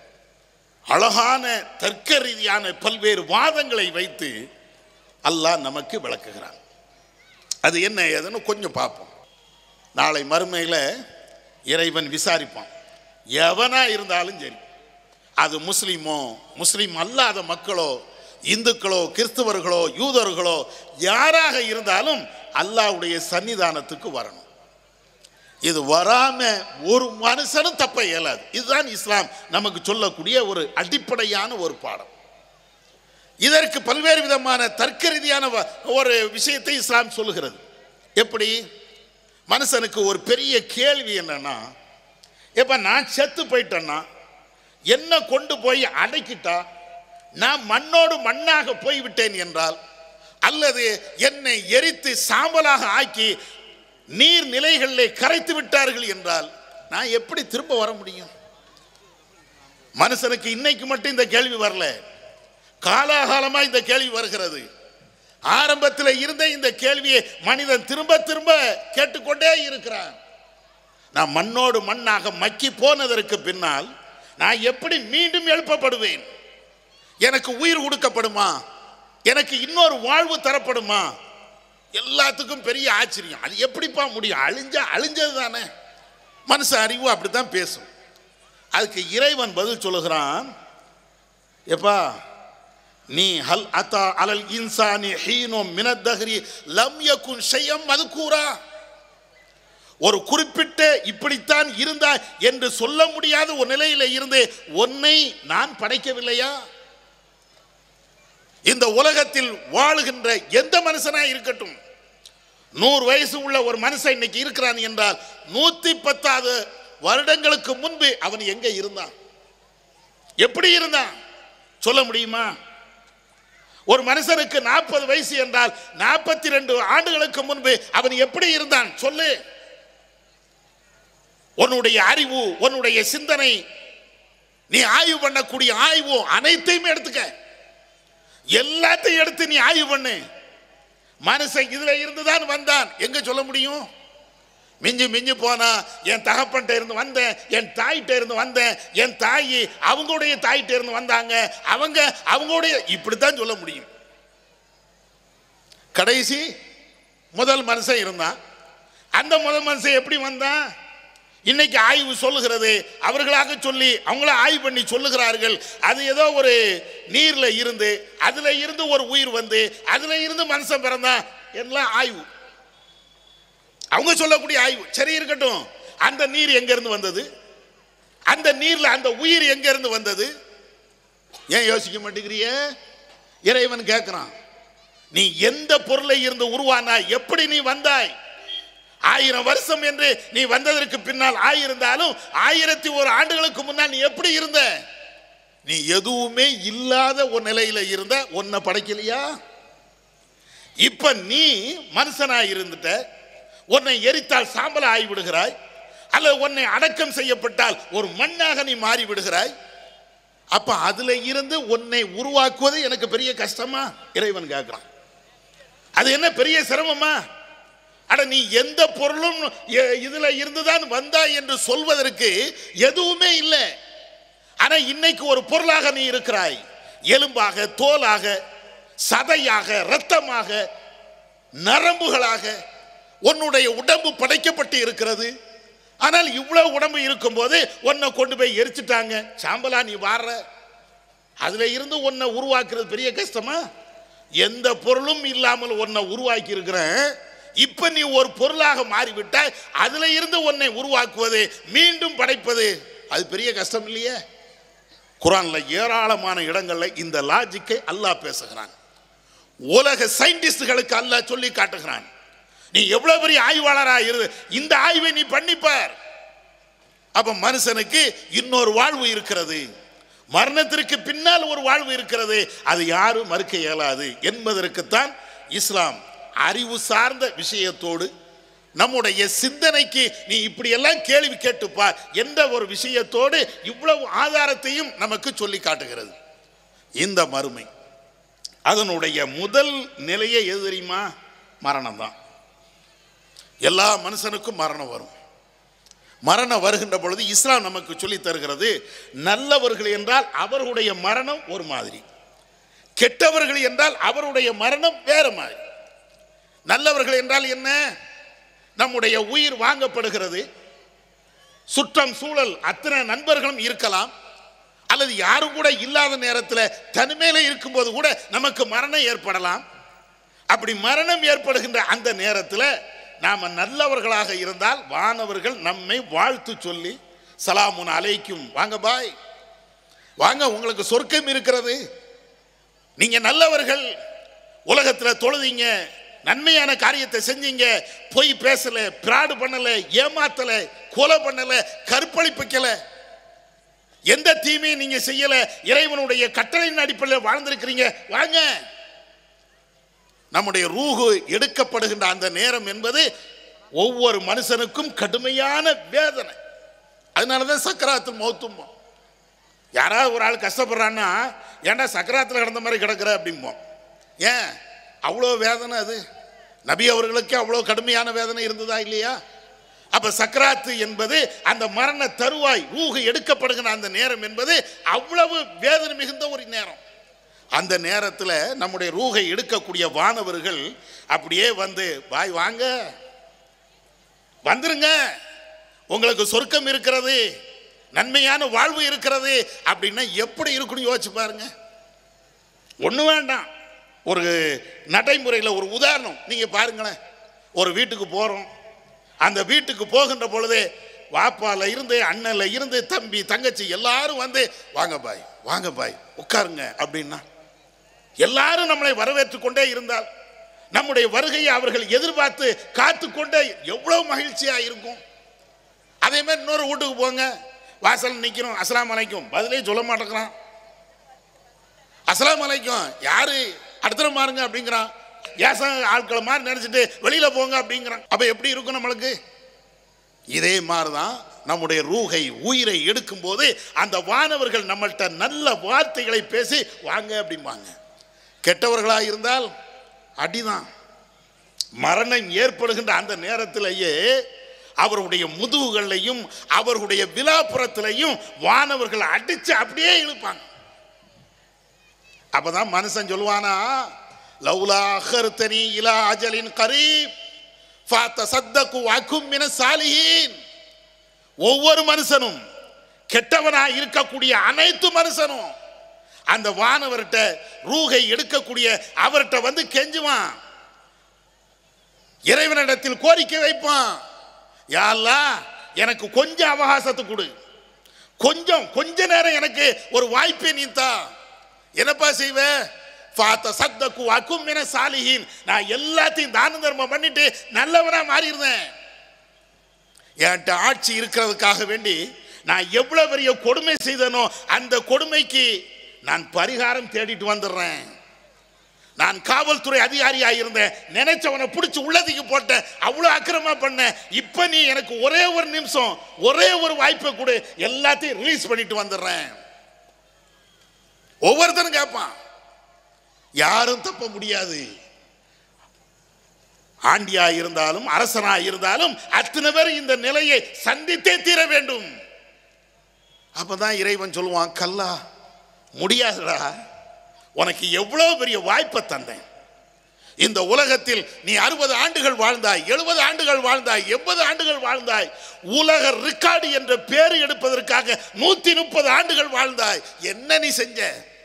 அழகான தர்க்க ரீதியான பல்வேறு வாதங்களை வைத்து அல்லாஹ் நமக்கு விளக்குகிறான் அது என்ன ஏதுன்னு கொஞ்சம் பார்ப்போம் நாளை மறுமையில் இறைவன் விசாரிப்பான் எவனா இருந்தாலும் சரி அது முஸ்லீமோ முஸ்லீம் அல்லாத மக்களோ இந்துக்களோ கிறிஸ்தவர்களோ யூதர்களோ யாராக இருந்தாலும் அல்லாஹ்வுடைய சன்னிதானத்துக்கு வரணும் இது வராம ஒரு மனுஷனும் தப்ப இயலாது இதுதான் இஸ்லாம் நமக்கு சொல்லக்கூடிய ஒரு அடிப்படையான ஒரு பாடம் இதற்கு பல்வேறு விதமான தர்க்க ரீதியான வ- ஒரு விஷயத்தை இஸ்லாம் சொல்லுகிறது எப்படி மனுஷனுக்கு ஒரு பெரிய கேள்வி என்னன்னா இப்ப நான் செத்து போயிட்டேன்னா என்ன கொண்டு போய் அடைக்கிட்டா நான் மண்ணோடு மண்ணாக போய்விட்டேன் என்றால் அல்லது என்னை எரித்து சாம்பலாக ஆக்கி நீர் நிலைகளிலே கரைத்து விட்டார்கள் என்றால் நான் எப்படி திரும்ப வர முடியும் மனுஷனுக்கு இன்னைக்கு மட்டும் இந்த கேள்வி வரல காலாகாலமா இந்த கேள்வி வருகிறது ஆரம்பத்தில் இருந்த இந்த கேள்வியை மனிதன் திரும்ப திரும்ப கேட்டுக்கொண்டே இருக்கிறான் நான் மண்ணோடு மண்ணாக மக்கி போனதற்கு பின்னால் நான் எப்படி மீண்டும் எழுப்பப்படுவேன் எனக்கு உயிர் கொடுக்கப்படுமா எனக்கு இன்னொரு வாழ்வு தரப்படுமா எல்லாத்துக்கும் பெரிய ஆச்சரியம் அது எப்படிப்பா முடியும் அழிஞ்சா அழிஞ்சது தானே மனுஷ அறிவு அப்படித்தான் பேசும் அதுக்கு இறைவன் பதில் சொல்லுகிறான் எப்பா நீ ஹல் அத்தா அலல் இன்சானி ஹீனோ மினத்தஹரி லம் யகுன் ஷையம் மதுக்கூரா ஒரு குறிப்பிட்ட இப்படித்தான் இருந்தா என்று சொல்ல முடியாத ஒரு நிலையில இருந்து உன்னை நான் படைக்கவில்லையா இந்த உலகத்தில் வாழுகின்ற எந்த மனுஷனா இருக்கட்டும் நூறு வயசு உள்ள ஒரு மனுஷன் இன்னைக்கு இருக்கிறான் என்றால் நூத்தி பத்தாவது வருடங்களுக்கு முன்பு அவன் எங்க இருந்தான் எப்படி இருந்தான் சொல்ல முடியுமா ஒரு மனுஷனுக்கு நாற்பது வயசு என்றால் நாற்பத்தி ரெண்டு ஆண்டுகளுக்கு முன்பு அவன் எப்படி இருந்தான் சொல்லு உன்னுடைய அறிவு உன்னுடைய சிந்தனை நீ ஆய்வு பண்ணக்கூடிய ஆய்வு அனைத்தையும் எடுத்துக்க எல்லாத்தையும் எடுத்து நீ ஆய்வு பண்ணு மனுஷன் இதுல இருந்துதான் வந்தான் எங்க சொல்ல முடியும் மிஞ்சி மிஞ்சி போனா என் தகப்பன்ட்ட இருந்து வந்தேன் என் தாயிட்ட இருந்து வந்தேன் என் தாயி அவங்களுடைய தாயிட்ட இருந்து வந்தாங்க அவங்க அவங்களுடைய இப்படித்தான் சொல்ல முடியும் கடைசி முதல் மனுஷன் இருந்தான் அந்த முதல் மனுஷன் எப்படி வந்தான் இன்னைக்கு ஆய்வு சொல்லுகிறது அவர்களாக சொல்லி அவங்கள ஆய்வு பண்ணி சொல்லுகிறார்கள் அது ஏதோ ஒரு நீர்ல இருந்து அதுல இருந்து ஒரு உயிர் வந்து அதுல இருந்து மனுஷன் பிறந்தான் எல்லாம் ஆய்வு அவங்க சொல்லக்கூடிய ஆய்வு சரி இருக்கட்டும் அந்த நீர் எங்க இருந்து வந்தது அந்த நீர்ல அந்த உயிர் எங்க இருந்து வந்தது ஏன் யோசிக்க மாட்டேங்கிறிய இறைவன் கேட்கிறான் நீ எந்த பொருளை இருந்து உருவானா எப்படி நீ வந்தாய் ஆயிரம் வருஷம் என்று நீ வந்ததற்கு பின்னால் ஆயிருந்தாலும் ஆயிரத்தி ஒரு ஆண்டுகளுக்கு முன்னால் நீ எப்படி இருந்த நீ எதுவுமே இல்லாத ஒரு நிலையில இருந்த உன்னை படைக்கலையா இப்ப நீ மனுஷனா இருந்துட்ட உன்னை எரித்தால் சாம்பல ஆகி விடுகிறாய் அல்லது உன்னை அடக்கம் செய்யப்பட்டால் ஒரு மண்ணாக நீ மாறி விடுகிறாய் அப்ப அதுல இருந்து உன்னை உருவாக்குவது எனக்கு பெரிய கஷ்டமா இறைவன் கேட்கிறான் அது என்ன பெரிய சிரமமா அட நீ எந்த பொருளும் எ- இதுல இருந்துதான் வந்தாய் என்று சொல்வதற்கு எதுவுமே இல்லை ஆனா இன்னைக்கு ஒரு பொருளாக நீ இருக்கிறாய் எலும்பாக தோலாக சதையாக இரத்தமாக நரம்புகளாக உன்னுடைய உடம்பு படைக்கப்பட்டு இருக்கிறது ஆனால் இவ்வளவு உடம்பு இருக்கும்போது உன்னை கொண்டு போய் எரிச்சிட்டாங்க சாம்பலா நீ வாடுற அதுல இருந்து உன்னை உருவாக்குறது பெரிய கஷ்டமா எந்த பொருளும் இல்லாமல் உன்னை உருவாக்கி இருக்கிறேன் இப்ப நீ ஒரு பொருளாக மாறிவிட்டாய் அதுல இருந்து உன்னை உருவாக்குவது மீண்டும் படைப்பது அது பெரிய கஷ்டம் இல்லையே குரான்ல ஏராளமான இடங்கள்ல இந்த லாஜிக்கை அல்லாஹ் பேசுகிறான் உலக சயின்டிஸ்டுகளுக்கு அல்லாஹ் சொல்லி காட்டுகிறான் நீ எவ்வளவு பெரிய ஆய்வாளரா இரு இந்த ஆய்வை நீ பண்ணிப்பார் அப்ப மனுஷனுக்கு இன்னொரு வாழ்வு இருக்கிறது மரணத்திற்கு பின்னால் ஒரு வாழ்வு இருக்கிறது அது யாரும் மறுக்க இயலாது என்பதற்குத்தான் இஸ்லாம் அறிவு சார்ந்த விஷயத்தோடு நம்முடைய சிந்தனைக்கு நீ இப்படியெல்லாம் கேள்வி கேட்டுப்பார் என்ற ஒரு விஷயத்தோடு இவ்வளவு ஆதாரத்தையும் நமக்கு சொல்லி காட்டுகிறது இந்த மறுமை அதனுடைய முதல் நிலையே எது தெரியுமா மரணம் தான் எல்லா மனுஷனுக்கும் மரணம் வரும் மரணம் வருகின்ற பொழுது இஸ்லாம் நமக்கு சொல்லி தருகிறது நல்லவர்கள் என்றால் அவர்களுடைய மரணம் ஒரு மாதிரி கெட்டவர்கள் என்றால் அவருடைய மரணம் வேறு மாதிரி நல்லவர்கள் என்றால் என்ன நம்முடைய உயிர் வாங்கப்படுகிறது சுற்றம் சூழல் அத்தனை நண்பர்களும் இருக்கலாம் அல்லது யாரும் கூட இல்லாத நேரத்தில் தனிமையில இருக்கும்போது கூட நமக்கு மரணம் ஏற்படலாம் அப்படி மரணம் ஏற்படுகின்ற அந்த நேரத்தில் நாம நல்லவர்களாக இருந்தால் வானவர்கள் நம்மை வாழ்த்து சொல்லி சலாமுன் அலைக்கும் வாங்க பாய் வாங்க உங்களுக்கு சொர்க்கம் இருக்கிறது நீங்க நல்லவர்கள் உலகத்துல தொழுதீங்க நன்மையான காரியத்தை செஞ்சீங்க பொய் பேசல பிராடு பண்ணல ஏமாத்தல கொலை பண்ணல கற்பழிப்பிக்கல எந்த தீமையும் நீங்க செய்யல இறைவனுடைய கட்டளையின் அடிப்படையில் வாழ்ந்திருக்கிறீங்க வாங்க நம்முடைய ரூஹு எடுக்கப்படுகின்ற அந்த நேரம் என்பது ஒவ்வொரு மனுஷனுக்கும் கடுமையான வேதனை அதனால தான் சக்கராத்தில் மௌத்தும் யாராவது ஒரு ஆள் கஷ்டப்படுறான்னா ஏன்டா சக்கராத்தில் கிடந்த மாதிரி கிடக்குற அப்படிம்போம் ஏன் அவ்வளோ வேதனை அது நபி அவர்களுக்கு அவ்வளோ கடுமையான வேதனை இருந்ததா இல்லையா அப்ப சக்கராத்து என்பது அந்த மரண தருவாய் ரூஹு எடுக்கப்படுகிற அந்த நேரம் என்பது அவ்வளவு வேதனை மிகுந்த ஒரு நேரம் அந்த நேரத்தில் நம்முடைய ரூகை எடுக்கக்கூடிய வானவர்கள் அப்படியே வந்து பாய் வாங்க வந்துருங்க உங்களுக்கு சொர்க்கம் இருக்கிறது நன்மையான வாழ்வு இருக்கிறது அப்படின்னா எப்படி இருக்குன்னு யோசிச்சு பாருங்க ஒண்ணு வேண்டாம் ஒரு நடைமுறையில் ஒரு உதாரணம் நீங்க பாருங்களேன் ஒரு வீட்டுக்கு போறோம் அந்த வீட்டுக்கு போகின்ற பொழுது வாப்பால இருந்து அண்ணன்ல இருந்து தம்பி தங்கச்சி எல்லாரும் வந்து வாங்க பாய் வாங்க பாய் உட்காருங்க அப்படின்னா எல்லாரும் நம்மளை வரவேற்று கொண்டே இருந்தால் நம்முடைய வருகையை அவர்கள் எதிர்பார்த்து காத்து கொண்டே எவ்வளவு மகிழ்ச்சியா இருக்கும் அதே மாதிரி இன்னொரு வீட்டுக்கு போங்க வாசல் நிற்கிறோம் அஸ்லாம் அலைக்கும் பதிலே சொல்ல மாட்டேங்கிறான் அஸ்லாம் அலைக்கும் யாரு அடுத்த மாறுங்க அப்படிங்கிறான் ஏச ஆட்களை மாதிரி நினைச்சிட்டு வெளியில போங்க அப்படிங்கிறான் அப்ப எப்படி இருக்கும் நம்மளுக்கு இதே மாதிரிதான் நம்முடைய ரூகை உயிரை எடுக்கும்போது அந்த வானவர்கள் நம்மள்கிட்ட நல்ல வார்த்தைகளை பேசி வாங்க அப்படிம்பாங்க கெட்டவர்களா இருந்தால் அடிதான் மரணம் ஏற்படுகின்ற அந்த நேரத்திலேயே அவருடைய முதுகுகளையும் அவர்களுடைய விழாப்புறத்திலையும் வானவர்கள் அடிச்சு அப்படியே இழுப்பாங்க அப்பதான் மனுஷன் சொல்லுவானா லவ்லா அஹர்தனி இலா அஜலின் கரீப் ஃபாத்த சத்தகு வகும் மின சாலிஹீன் ஒவ்வொரு மனுஷனும் கெட்டவனா இருக்கக்கூடிய அனைத்து மனுஷனும் அந்த வானவர்கிட்ட ரூகை எடுக்கக்கூடிய அவர்கிட்ட வந்து கெஞ்சுவான் இறைவனிடத்தில் கோரிக்கை வைப்பான் யாழ்லா எனக்கு கொஞ்சம் அவகாசத்தை கொடு கொஞ்சம் கொஞ்ச நேரம் எனக்கு ஒரு வாய்ப்பை நீத்தா என்னப்பா செய்வ ஃபாத்த சத்தக்கு வக்கும் மின சாலிஹீன் நான் எல்லாத்தையும் தான தர்மம் பண்ணிட்டு நல்லவனா மாறிடுறேன் என்கிட்ட ஆட்சி இருக்கிறதுக்காக வேண்டி நான் எவ்வளவு பெரிய கொடுமை செய்தனோ அந்த கொடுமைக்கு நான் பரிகாரம் தேடிட்டு வந்துடுறேன் நான் காவல்துறை அதிகாரியா இருந்தேன் நினைச்சவனை பிடிச்சி உள்ளதுக்கு போட்டேன் அவ்வளோ அக்கிரமா பண்ணேன் இப்போ நீ எனக்கு ஒரே ஒரு நிமிஷம் ஒரே ஒரு வாய்ப்பை கொடு எல்லாத்தையும் ரிலீஸ் பண்ணிட்டு வந்துடுறேன் ஒவ்வொருத்தரும் கேட்பான் யாரும் தப்ப முடியாது ஆண்டியா இருந்தாலும் அரசனா இருந்தாலும் அத்தனை பேர் இந்த நிலையை சந்தித்தே தீர வேண்டும் அப்பதான் இறைவன் சொல்லுவான் கல்லா முடியாதுடா உனக்கு எவ்வளவு பெரிய வாய்ப்பை தந்தேன் இந்த உலகத்தில் நீ அறுபது ஆண்டுகள் வாழ்ந்தாய் எழுபது ஆண்டுகள் வாழ்ந்தாய் எண்பது ஆண்டுகள் வாழ்ந்தாய் உலக ரிக்கார்டு என்ற பேரு எடுப்பதற்காக நூத்தி முப்பது ஆண்டுகள் வாழ்ந்தாய் என்ன நீ செஞ்ச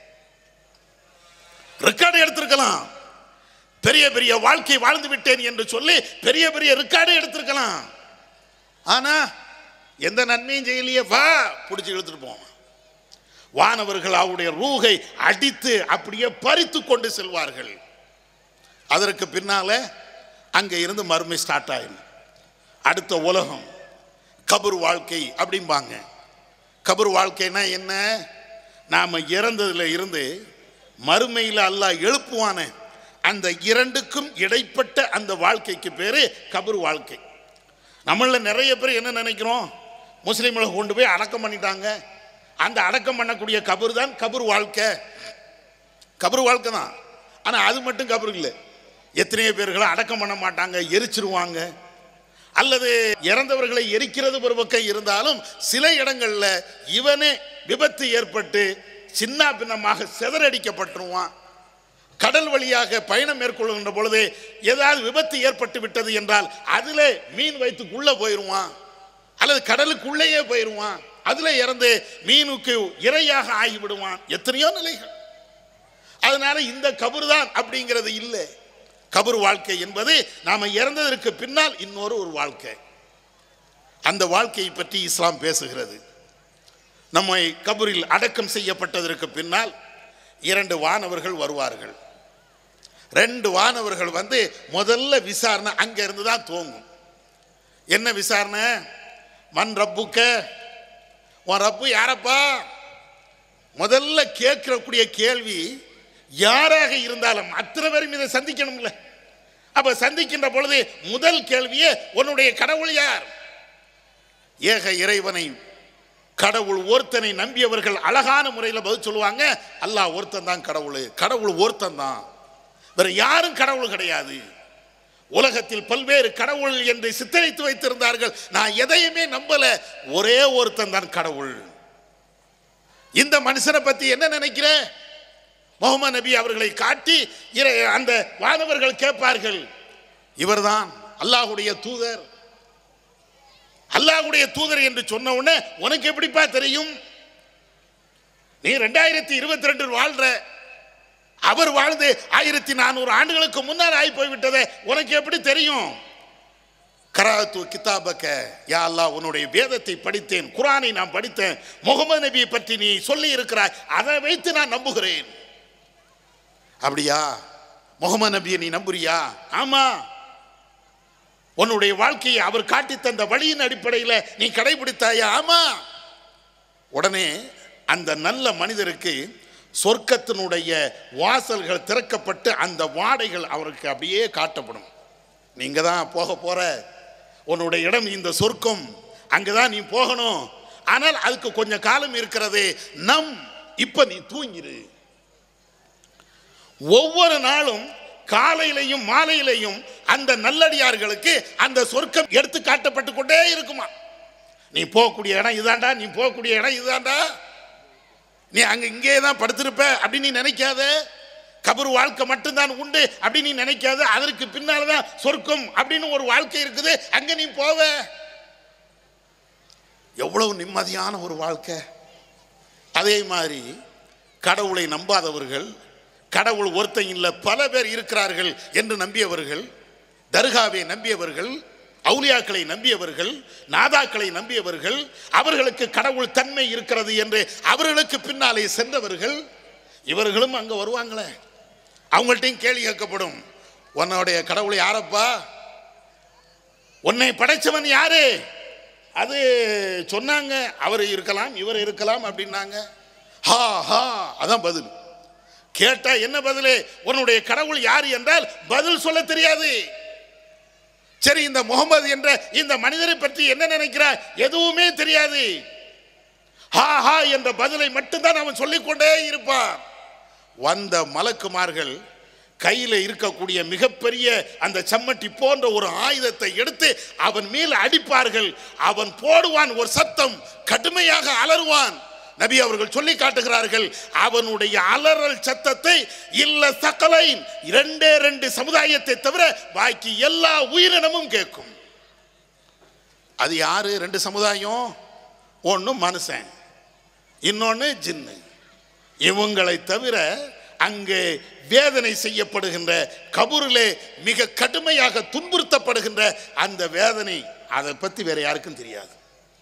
ரெக்கார்டு எடுத்திருக்கலாம் பெரிய பெரிய வாழ்க்கை வாழ்ந்து விட்டேன் என்று சொல்லி பெரிய பெரிய ரெக்கார்டு எடுத்திருக்கலாம் ஆனா எந்த நன்மையும் செய்யலையே வா பிடிச்சி இழுத்துட்டு போவோம் வானவர்கள் அவருடைய ரூகை அடித்து அப்படியே பறித்து கொண்டு செல்வார்கள் அதற்கு பின்னால அங்க இருந்து மறுமை ஸ்டார்ட் ஆயிடும் அடுத்த உலகம் கபர் வாழ்க்கை அப்படிம்பாங்க கபர் வாழ்க்கைனா என்ன நாம இறந்ததுல இருந்து மறுமையில் அல்லாஹ் எழுப்புவானே அந்த இரண்டுக்கும் இடைப்பட்ட அந்த வாழ்க்கைக்கு பேரு கபர் வாழ்க்கை நம்மள நிறைய பேர் என்ன நினைக்கிறோம் முஸ்லீம்களை கொண்டு போய் அடக்கம் பண்ணிட்டாங்க அந்த அடக்கம் பண்ணக்கூடிய கபர் தான் கபர் வாழ்க்கை கபர் வாழ்க்கை தான் ஆனால் அது மட்டும் கபர் இல்லை எத்தனையோ பேர்களை அடக்கம் பண்ண மாட்டாங்க எரிச்சிருவாங்க அல்லது இறந்தவர்களை எரிக்கிறது ஒரு பக்கம் இருந்தாலும் சில இடங்கள்ல இவனே விபத்து ஏற்பட்டு சின்ன பின்னமாக சிதறடிக்கப்பட்டுருவான் கடல் வழியாக பயணம் மேற்கொள்கின்ற பொழுது ஏதாவது விபத்து ஏற்பட்டு விட்டது என்றால் அதில் மீன் வயிற்றுக்குள்ள போயிடுவான் அல்லது கடலுக்குள்ளேயே போயிடுவான் அதுல இறந்து மீனுக்கு இரையாக ஆகிவிடுவான் எத்தனையோ நிலைகள் அதனால இந்த கபர் தான் அப்படிங்கிறது இல்லை கபர் வாழ்க்கை என்பது நாம இறந்ததற்கு பின்னால் இன்னொரு ஒரு வாழ்க்கை அந்த வாழ்க்கையை பற்றி இஸ்லாம் பேசுகிறது நம்மை கபரில் அடக்கம் செய்யப்பட்டதற்கு பின்னால் இரண்டு வானவர்கள் வருவார்கள் ரெண்டு வானவர்கள் வந்து முதல்ல விசாரணை அங்க இருந்து தான் துவங்கும் என்ன விசாரணை மண் ரப்புக்க உன் ரப்பு யாரப்பா முதல்ல கேட்கக்கூடிய கேள்வி யாராக இருந்தாலும் அத்தனை பேரும் இதை சந்திக்கணும்ல அப்ப சந்திக்கின்ற பொழுது முதல் கேள்வியே உன்னுடைய கடவுள் யார் ஏக இறைவனை கடவுள் ஒருத்தனை நம்பியவர்கள் அழகான முறையில் பதில் சொல்லுவாங்க அல்லாஹ் ஒருத்தன் தான் கடவுள் கடவுள் ஒருத்தன் தான் வேற யாரும் கடவுள் கிடையாது உலகத்தில் பல்வேறு கடவுள் என்று சித்தரித்து வைத்திருந்தார்கள் நான் எதையுமே நம்பல ஒரே ஒருத்தன் தான் கடவுள் இந்த மனுஷனை பத்தி என்ன நினைக்கிற முகமது நபி அவர்களை காட்டி இறை- அந்த வானவர்கள் கேட்பார்கள் இவர்தான் அல்லாஹ்வுடைய தூதர் அல்லாஹ்வுடைய தூதர் என்று சொன்ன உடனே உனக்கு எப்படிப்பா தெரியும் நீ ரெண்டாயிரத்தி இருபத்தி ரெண்டு வாழ்ற அவர் வாழ்ந்து ஆயிரத்தி நானூறு ஆண்டுகளுக்கு முன்னால் ஆகி போய்விட்டதே உனக்கு எப்படி தெரியும் கராத்து கிதாபக்க யா அல்லாஹ் உன்னுடைய வேதத்தை படித்தேன் குரானை நான் படித்தேன் முகமது நபியை பற்றி நீ சொல்லி இருக்கிறாய் அதை வைத்து நான் நம்புகிறேன் அப்படியா முகமது நபியை நீ நம்புறியா ஆமா உன்னுடைய வாழ்க்கையை அவர் காட்டி தந்த வழியின் அடிப்படையில் நீ கடைபிடித்தாயா ஆமா உடனே அந்த நல்ல மனிதருக்கு சொர்க்கத்தினுடைய வாசல்கள் திறக்கப்பட்டு அந்த வாடைகள் அவருக்கு அப்படியே காட்டப்படும் நீங்க தான் போக போற உன்னுடைய இடம் இந்த சொர்க்கம் அங்கதான் நீ போகணும் ஆனால் அதுக்கு கொஞ்சம் காலம் இருக்கிறது நம் இப்ப நீ தூங்கிரு ஒவ்வொரு நாளும் காலையிலையும் மாலையிலையும் அந்த நல்லடியார்களுக்கு அந்த சொர்க்கம் எடுத்து காட்டப்பட்டு கொண்டே இருக்குமா நீ போகக்கூடிய இடம் இதாண்டா நீ போகக்கூடிய இடம் இதாண்டா நீ அங்க இங்கே தான் படுத்திருப்ப அப்படின்னு நீ நினைக்காத கபர் வாழ்க்கை மட்டும்தான் உண்டு அப்படின்னு நீ நினைக்காத அதற்கு பின்னால தான் சொர்க்கம் அப்படின்னு ஒரு வாழ்க்கை இருக்குது அங்க நீ போவ எவ்வளவு நிம்மதியான ஒரு வாழ்க்கை அதே மாதிரி கடவுளை நம்பாதவர்கள் கடவுள் ஒருத்தன் இல்லை பல பேர் இருக்கிறார்கள் என்று நம்பியவர்கள் தர்காவை நம்பியவர்கள் அவுலியாக்களை நம்பியவர்கள் நாதாக்களை நம்பியவர்கள் அவர்களுக்கு கடவுள் தன்மை இருக்கிறது என்று அவர்களுக்கு பின்னாலே சென்றவர்கள் இவர்களும் அங்க வருவாங்களே அவங்கள்ட்டையும் கேள்வி கேட்கப்படும் உன்னுடைய கடவுள் யாரப்பா உன்னை படைச்சவன் யாரு அது சொன்னாங்க அவர் இருக்கலாம் இவர் இருக்கலாம் அப்படின்னாங்க ஹா ஹா அதான் பதில் கேட்டா என்ன பதில் உன்னுடைய கடவுள் யார் என்றால் பதில் சொல்ல தெரியாது சரி இந்த முகமது என்ற இந்த மனிதரை பற்றி என்ன நினைக்கிறார் எதுவுமே தெரியாது ஹா ஹா என்ற பதிலை மட்டும்தான் அவன் சொல்லிக்கொண்டே இருப்பான் வந்த மலக்குமார்கள் கையில் இருக்கக்கூடிய மிகப்பெரிய அந்த சம்மட்டி போன்ற ஒரு ஆயுதத்தை எடுத்து அவன் மேல் அடிப்பார்கள் அவன் போடுவான் ஒரு சத்தம் கடுமையாக அலறுவான் நபி அவர்கள் சொல்லி காட்டுகிறார்கள் அவனுடைய அலறல் சத்தத்தை இல்ல சக்கலைன் இரண்டே ரெண்டு சமுதாயத்தை தவிர பாக்கி எல்லா உயிரினமும் கேட்கும் அது யாரு ரெண்டு சமுதாயம் ஒன்று மனுஷன் இன்னொன்று ஜின்னு இவங்களை தவிர அங்கே வேதனை செய்யப்படுகின்ற கபூரிலே மிக கடுமையாக துன்புறுத்தப்படுகின்ற அந்த வேதனை அதை பற்றி வேற யாருக்கும் தெரியாது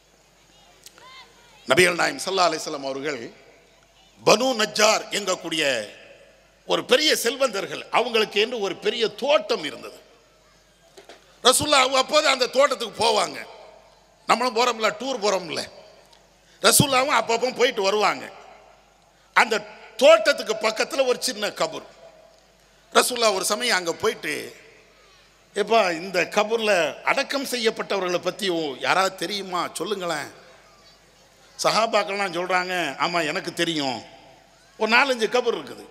நபிகள் நாயம் சல்லா அலிஸ்லாம் அவர்கள் பனு நஜ்ஜார் எங்கக்கூடிய ஒரு பெரிய செல்வந்தர்கள் அவங்களுக்கு என்று ஒரு பெரிய தோட்டம் இருந்தது ரசுல்லா அப்போது அந்த தோட்டத்துக்கு போவாங்க நம்மளும் போகிறோம்ல டூர் போகிறோம்ல ரசூல்லாவும் அப்பப்போ போயிட்டு வருவாங்க அந்த தோட்டத்துக்கு பக்கத்தில் ஒரு சின்ன கபூர் ரசூல்லா ஒரு சமயம் அங்கே போயிட்டு எப்பா இந்த கபூரில் அடக்கம் செய்யப்பட்டவர்களை பற்றி யாராவது தெரியுமா சொல்லுங்களேன் சஹாபாக்கள்லாம் சொல்கிறாங்க ஆமாம் எனக்கு தெரியும் ஒரு நாலஞ்சு கபூர் இருக்குது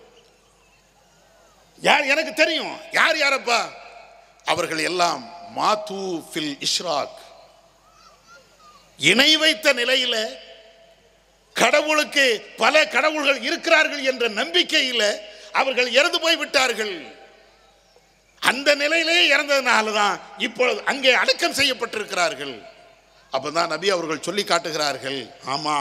யார் எனக்கு தெரியும் யார் யாரப்பா அவர்கள் எல்லாம் மாத்து ஃபில் இஷ்ராக் இணை வைத்த நிலையில கடவுளுக்கு பல கடவுள்கள் இருக்கிறார்கள் என்ற நம்பிக்கையில் அவர்கள் இறந்து போய் விட்டார்கள் அந்த நிலையிலே இறந்ததுனால தான் இப்பொழுது அங்கே அடக்கம் செய்யப்பட்டிருக்கிறார்கள் அப்பதான் நபி அவர்கள் சொல்லி காட்டுகிறார்கள் ஆமா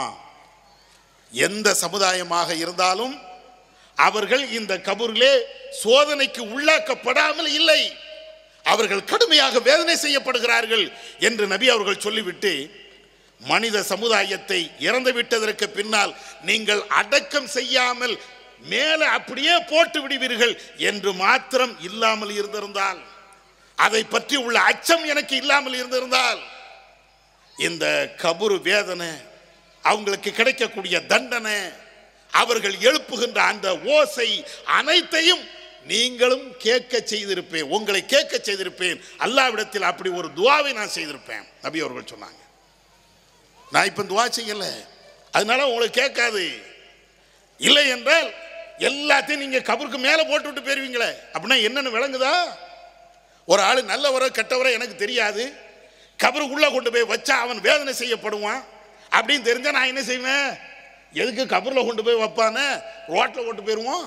எந்த சமுதாயமாக இருந்தாலும் அவர்கள் இந்த கபூரிலே சோதனைக்கு உள்ளாக்கப்படாமல் இல்லை அவர்கள் கடுமையாக வேதனை செய்யப்படுகிறார்கள் என்று நபி அவர்கள் சொல்லிவிட்டு மனித சமுதாயத்தை இறந்து விட்டதற்கு பின்னால் நீங்கள் அடக்கம் செய்யாமல் மேலே அப்படியே போட்டு விடுவீர்கள் என்று மாத்திரம் இல்லாமல் இருந்திருந்தால் அதை பற்றி உள்ள அச்சம் எனக்கு இல்லாமல் இருந்திருந்தால் இந்த கபுரு வேதனை அவங்களுக்கு கிடைக்கக்கூடிய தண்டனை அவர்கள் எழுப்புகின்ற அந்த ஓசை அனைத்தையும் நீங்களும் கேட்க செய்திருப்பேன் உங்களை கேட்க செய்திருப்பேன் அல்லாவிடத்தில் அப்படி ஒரு துவாவை நான் செய்திருப்பேன் நபி அவர்கள் சொன்னாங்க நான் இப்போ துவா செய்யல அதனால உங்களுக்கு கேட்காது இல்லை என்றால் எல்லாத்தையும் நீங்க கபருக்கு மேலே போட்டு விட்டு போயிருவீங்களே அப்படின்னா என்னன்னு விளங்குதா ஒரு ஆள் நல்லவரோ கெட்டவரோ எனக்கு தெரியாது கபருக்குள்ள கொண்டு போய் வச்சா அவன் வேதனை செய்யப்படுவான் அப்படின்னு தெரிஞ்சா நான் என்ன செய்வேன் எதுக்கு கபரில் கொண்டு போய் வைப்பானே ரோட்டில் கொண்டு போயிடுவோம்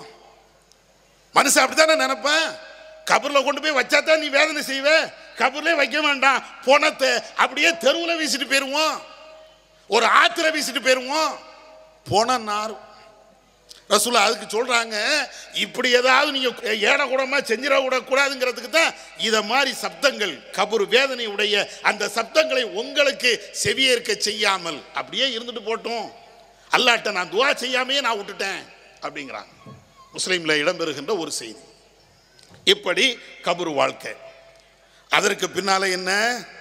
மனுஷன் அப்படித்தானே நினைப்பேன் கபரில் கொண்டு போய் வச்சா தான் நீ வேதனை செய்வ கபர்லேயே வைக்க வேண்டாம் பணத்தை அப்படியே தெருவில் வீசிட்டு போயிடுவோம் ஒரு ஆத்திர வீசிட்டு போயிடுவோம் போன நாரும் ரசூலா அதுக்கு சொல்றாங்க இப்படி ஏதாவது நீங்க ஏடக்கூடமா செஞ்சிட கூடாதுங்கிறதுக்கு தான் இத மாதிரி சப்தங்கள் கபூர் வேதனை உடைய அந்த சப்தங்களை உங்களுக்கு செவியேற்க செய்யாமல் அப்படியே இருந்துட்டு போட்டோம் அல்லாட்ட நான் துவா செய்யாமையே நான் விட்டுட்டேன் அப்படிங்கிறாங்க முஸ்லீம்ல இடம்பெறுகின்ற ஒரு செய்தி இப்படி கபூர் வாழ்க்கை அதற்கு பின்னால என்ன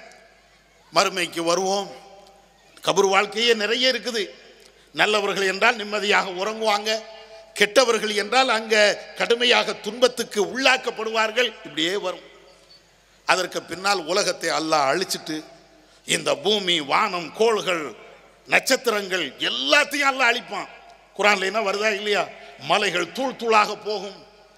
மறுமைக்கு வருவோம் கபூர் வாழ்க்கையே நிறைய இருக்குது நல்லவர்கள் என்றால் நிம்மதியாக உறங்குவாங்க கெட்டவர்கள் என்றால் அங்க கடுமையாக துன்பத்துக்கு உள்ளாக்கப்படுவார்கள் இப்படியே வரும் அதற்கு பின்னால் உலகத்தை அல்லாஹ் அழிச்சிட்டு இந்த பூமி வானம் கோள்கள் நட்சத்திரங்கள் எல்லாத்தையும் அல்லாஹ் அழிப்பான் குரான்ல என்ன வருதா இல்லையா மலைகள் தூள் தூளாக போகும்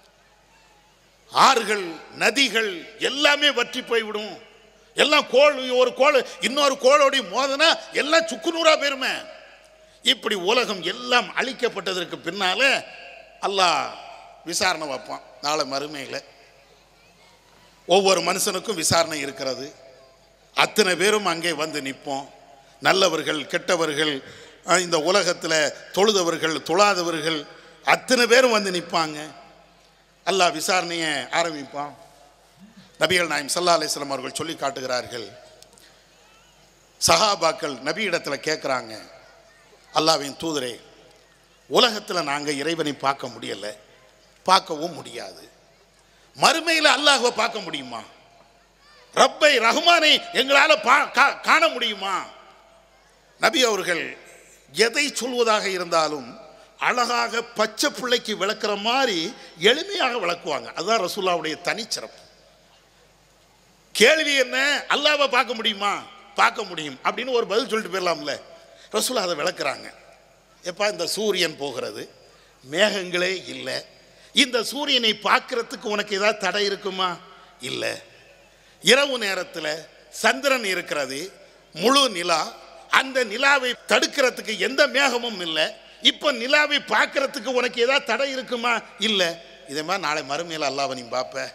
ஆறுகள் நதிகள் எல்லாமே வற்றி போய்விடும் எல்லாம் கோள் ஒரு கோள் இன்னொரு கோளோடைய மோதனா எல்லாம் சுக்குநூறா போயிருமே இப்படி உலகம் எல்லாம் அழிக்கப்பட்டதற்கு பின்னால அல்லாஹ் விசாரணை வைப்பான் நாளை மறுமையில் ஒவ்வொரு மனுஷனுக்கும் விசாரணை இருக்கிறது அத்தனை பேரும் அங்கே வந்து நிற்போம் நல்லவர்கள் கெட்டவர்கள் அஹ், இந்த உலகத்தில் தொழுதவர்கள் தொழாதவர்கள் அத்தனை பேரும் வந்து நிற்பாங்க அல்லாஹ் விசாரணையை ஆரம்பிப்பான் நபிகள் நாயம் சல்லா அலிஸ்லாம் அவர்கள் சொல்லி காட்டுகிறார்கள் சஹாபாக்கள் நபியிடத்தில் கேட்குறாங்க அல்லாவின் தூதரே உலகத்தில் நாங்கள் இறைவனை பார்க்க முடியல பார்க்கவும் முடியாது மறுமையில் அல்லாஹ்வை பார்க்க முடியுமா ரப்பை ரஹ்மானை எங்களால் பா- கா- காண முடியுமா நபி அவர்கள் எதை சொல்வதாக இருந்தாலும் அழகாக பச்சை பிள்ளைக்கு விளக்குற மாதிரி எளிமையாக விளக்குவாங்க அதுதான் ரசூல்லாவுடைய தனிச்சிறப்பு கேள்வி என்ன அல்லாவை பார்க்க முடியுமா பார்க்க முடியும் அப்படின்னு ஒரு பதில் சொல்லிட்டு போயிடலாம்ல ரசூலா அதை விளக்குறாங்க எப்பா இந்த சூரியன் போகிறது மேகங்களே இல்லை இந்த சூரியனை பார்க்கறதுக்கு உனக்கு ஏதாவது தடை இருக்குமா இல்லை இரவு நேரத்தில் சந்திரன் இருக்கிறது முழு நிலா அந்த நிலாவை தடுக்கிறதுக்கு எந்த மேகமும் இல்லை இப்போ நிலாவை பார்க்கறதுக்கு உனக்கு ஏதாவது தடை இருக்குமா இல்லை இதே மாதிரி நாளை மறுமையில் அல்லாவை நீ பார்ப்ப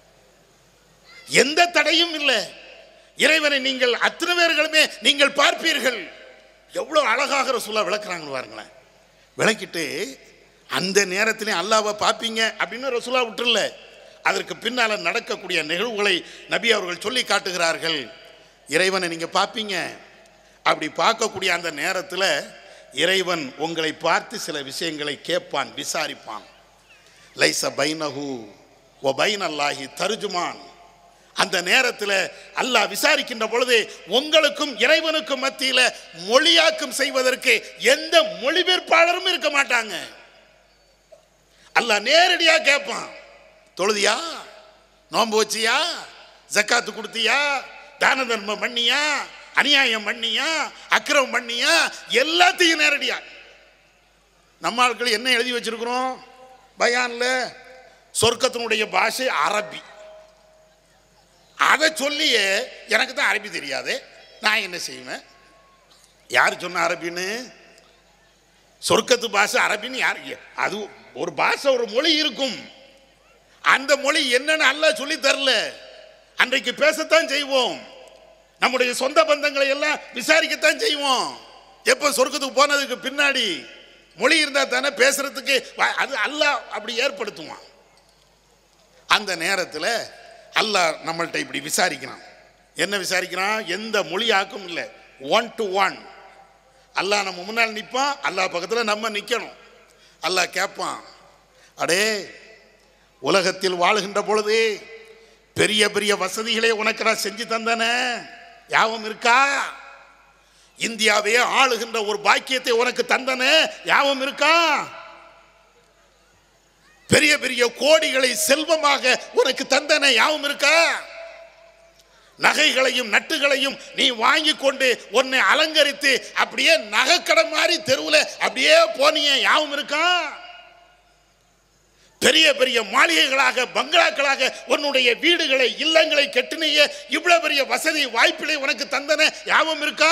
எந்த தடையும் இல்லை இறைவனை நீங்கள் அத்தனை பேர்களுமே நீங்கள் பார்ப்பீர்கள் எவ்வளோ அழகாக ரசூலா விளக்குறாங்கன்னு பாருங்களேன் விளக்கிட்டு அந்த நேரத்திலே அல்லாவை பார்ப்பீங்க அப்படின்னு ரசூலா விட்டுருல அதற்கு பின்னால் நடக்கக்கூடிய நிகழ்வுகளை நபி அவர்கள் சொல்லி காட்டுகிறார்கள் இறைவனை நீங்கள் பார்ப்பீங்க அப்படி பார்க்கக்கூடிய அந்த நேரத்தில் இறைவன் உங்களை பார்த்து சில விஷயங்களை கேட்பான் விசாரிப்பான் லைச பைனஹு ஒ பைன் அல்லாஹி தருஜுமான் அந்த நேரத்தில் அல்லாஹ் விசாரிக்கின்ற பொழுது உங்களுக்கும் இறைவனுக்கும் மத்தியில் மொழியாக்கம் செய்வதற்கு எந்த மொழிபெயர்ப்பாளரும் இருக்க மாட்டாங்க அல்லாஹ் நேரடியாக கேட்பான் தொழுதியா நோன்பு வச்சியா ஜக்காத்து கொடுத்தியா தான தர்மம் பண்ணியா அநியாயம் பண்ணியா அக்கிரமம் பண்ணியா எல்லாத்தையும் நேரடியா நம்ம ஆட்கள் என்ன எழுதி வச்சிருக்கிறோம் பயான்ல சொர்க்கத்தினுடைய பாஷை அரபி அதை சொல்லியே எனக்கு தான் அரபி தெரியாது நான் என்ன செய்வேன் யார் சொன்ன அரபின்னு சொர்க்கத்து பாஷை அரபின்னு யார் அது ஒரு பாஷை ஒரு மொழி இருக்கும் அந்த மொழி என்னன்னு அல்லாஹ் சொல்லி தரல அன்றைக்கு பேசத்தான் செய்வோம் நம்முடைய சொந்த பந்தங்களை எல்லாம் விசாரிக்கத்தான் செய்வோம் எப்போ சொர்க்கத்துக்கு போனதுக்கு பின்னாடி மொழி இருந்தால் தானே பேசுறதுக்கு வ- அது அல்லாஹ் அப்படி ஏற்படுத்துவான் அந்த நேரத்தில் அல்லாஹ் நம்மள்ட்ட இப்படி விசாரிக்கிறான் என்ன விசாரிக்கிறான் எந்த மொழியாக்கும் இல்லை ஒன் டு ஒன் அல்லாஹ் நம்ம முன்னால் நிற்பான் அல்லாஹ் பக்கத்தில் நம்ம நிற்கணும் அல்லாஹ் கேட்பான் அடே உலகத்தில் வாழுகின்ற பொழுது பெரிய பெரிய வசதிகளை உனக்கு நான் செஞ்சு தந்தனே யாவும் இருக்கா இந்தியாவே ஆளுகின்ற ஒரு பாக்கியத்தை உனக்கு தந்தனே யாவும் இருக்கா பெரிய பெரிய கோடிகளை செல்வமாக உனக்கு தந்தன யாவும் இருக்கா நகைகளையும் நட்டுகளையும் நீ வாங்கி கொண்டு உன்னை அலங்கரித்து அப்படியே நகைக்கடை மாதிரி தெருவில் அப்படியே போனியே யாவும் இருக்கா பெரிய பெரிய மாளிகைகளாக பங்களாக்களாக உன்னுடைய வீடுகளை இல்லங்களை கட்டினையே இவ்வளவு பெரிய வசதி வாய்ப்பிலை உனக்கு தந்தன யாவும் இருக்கா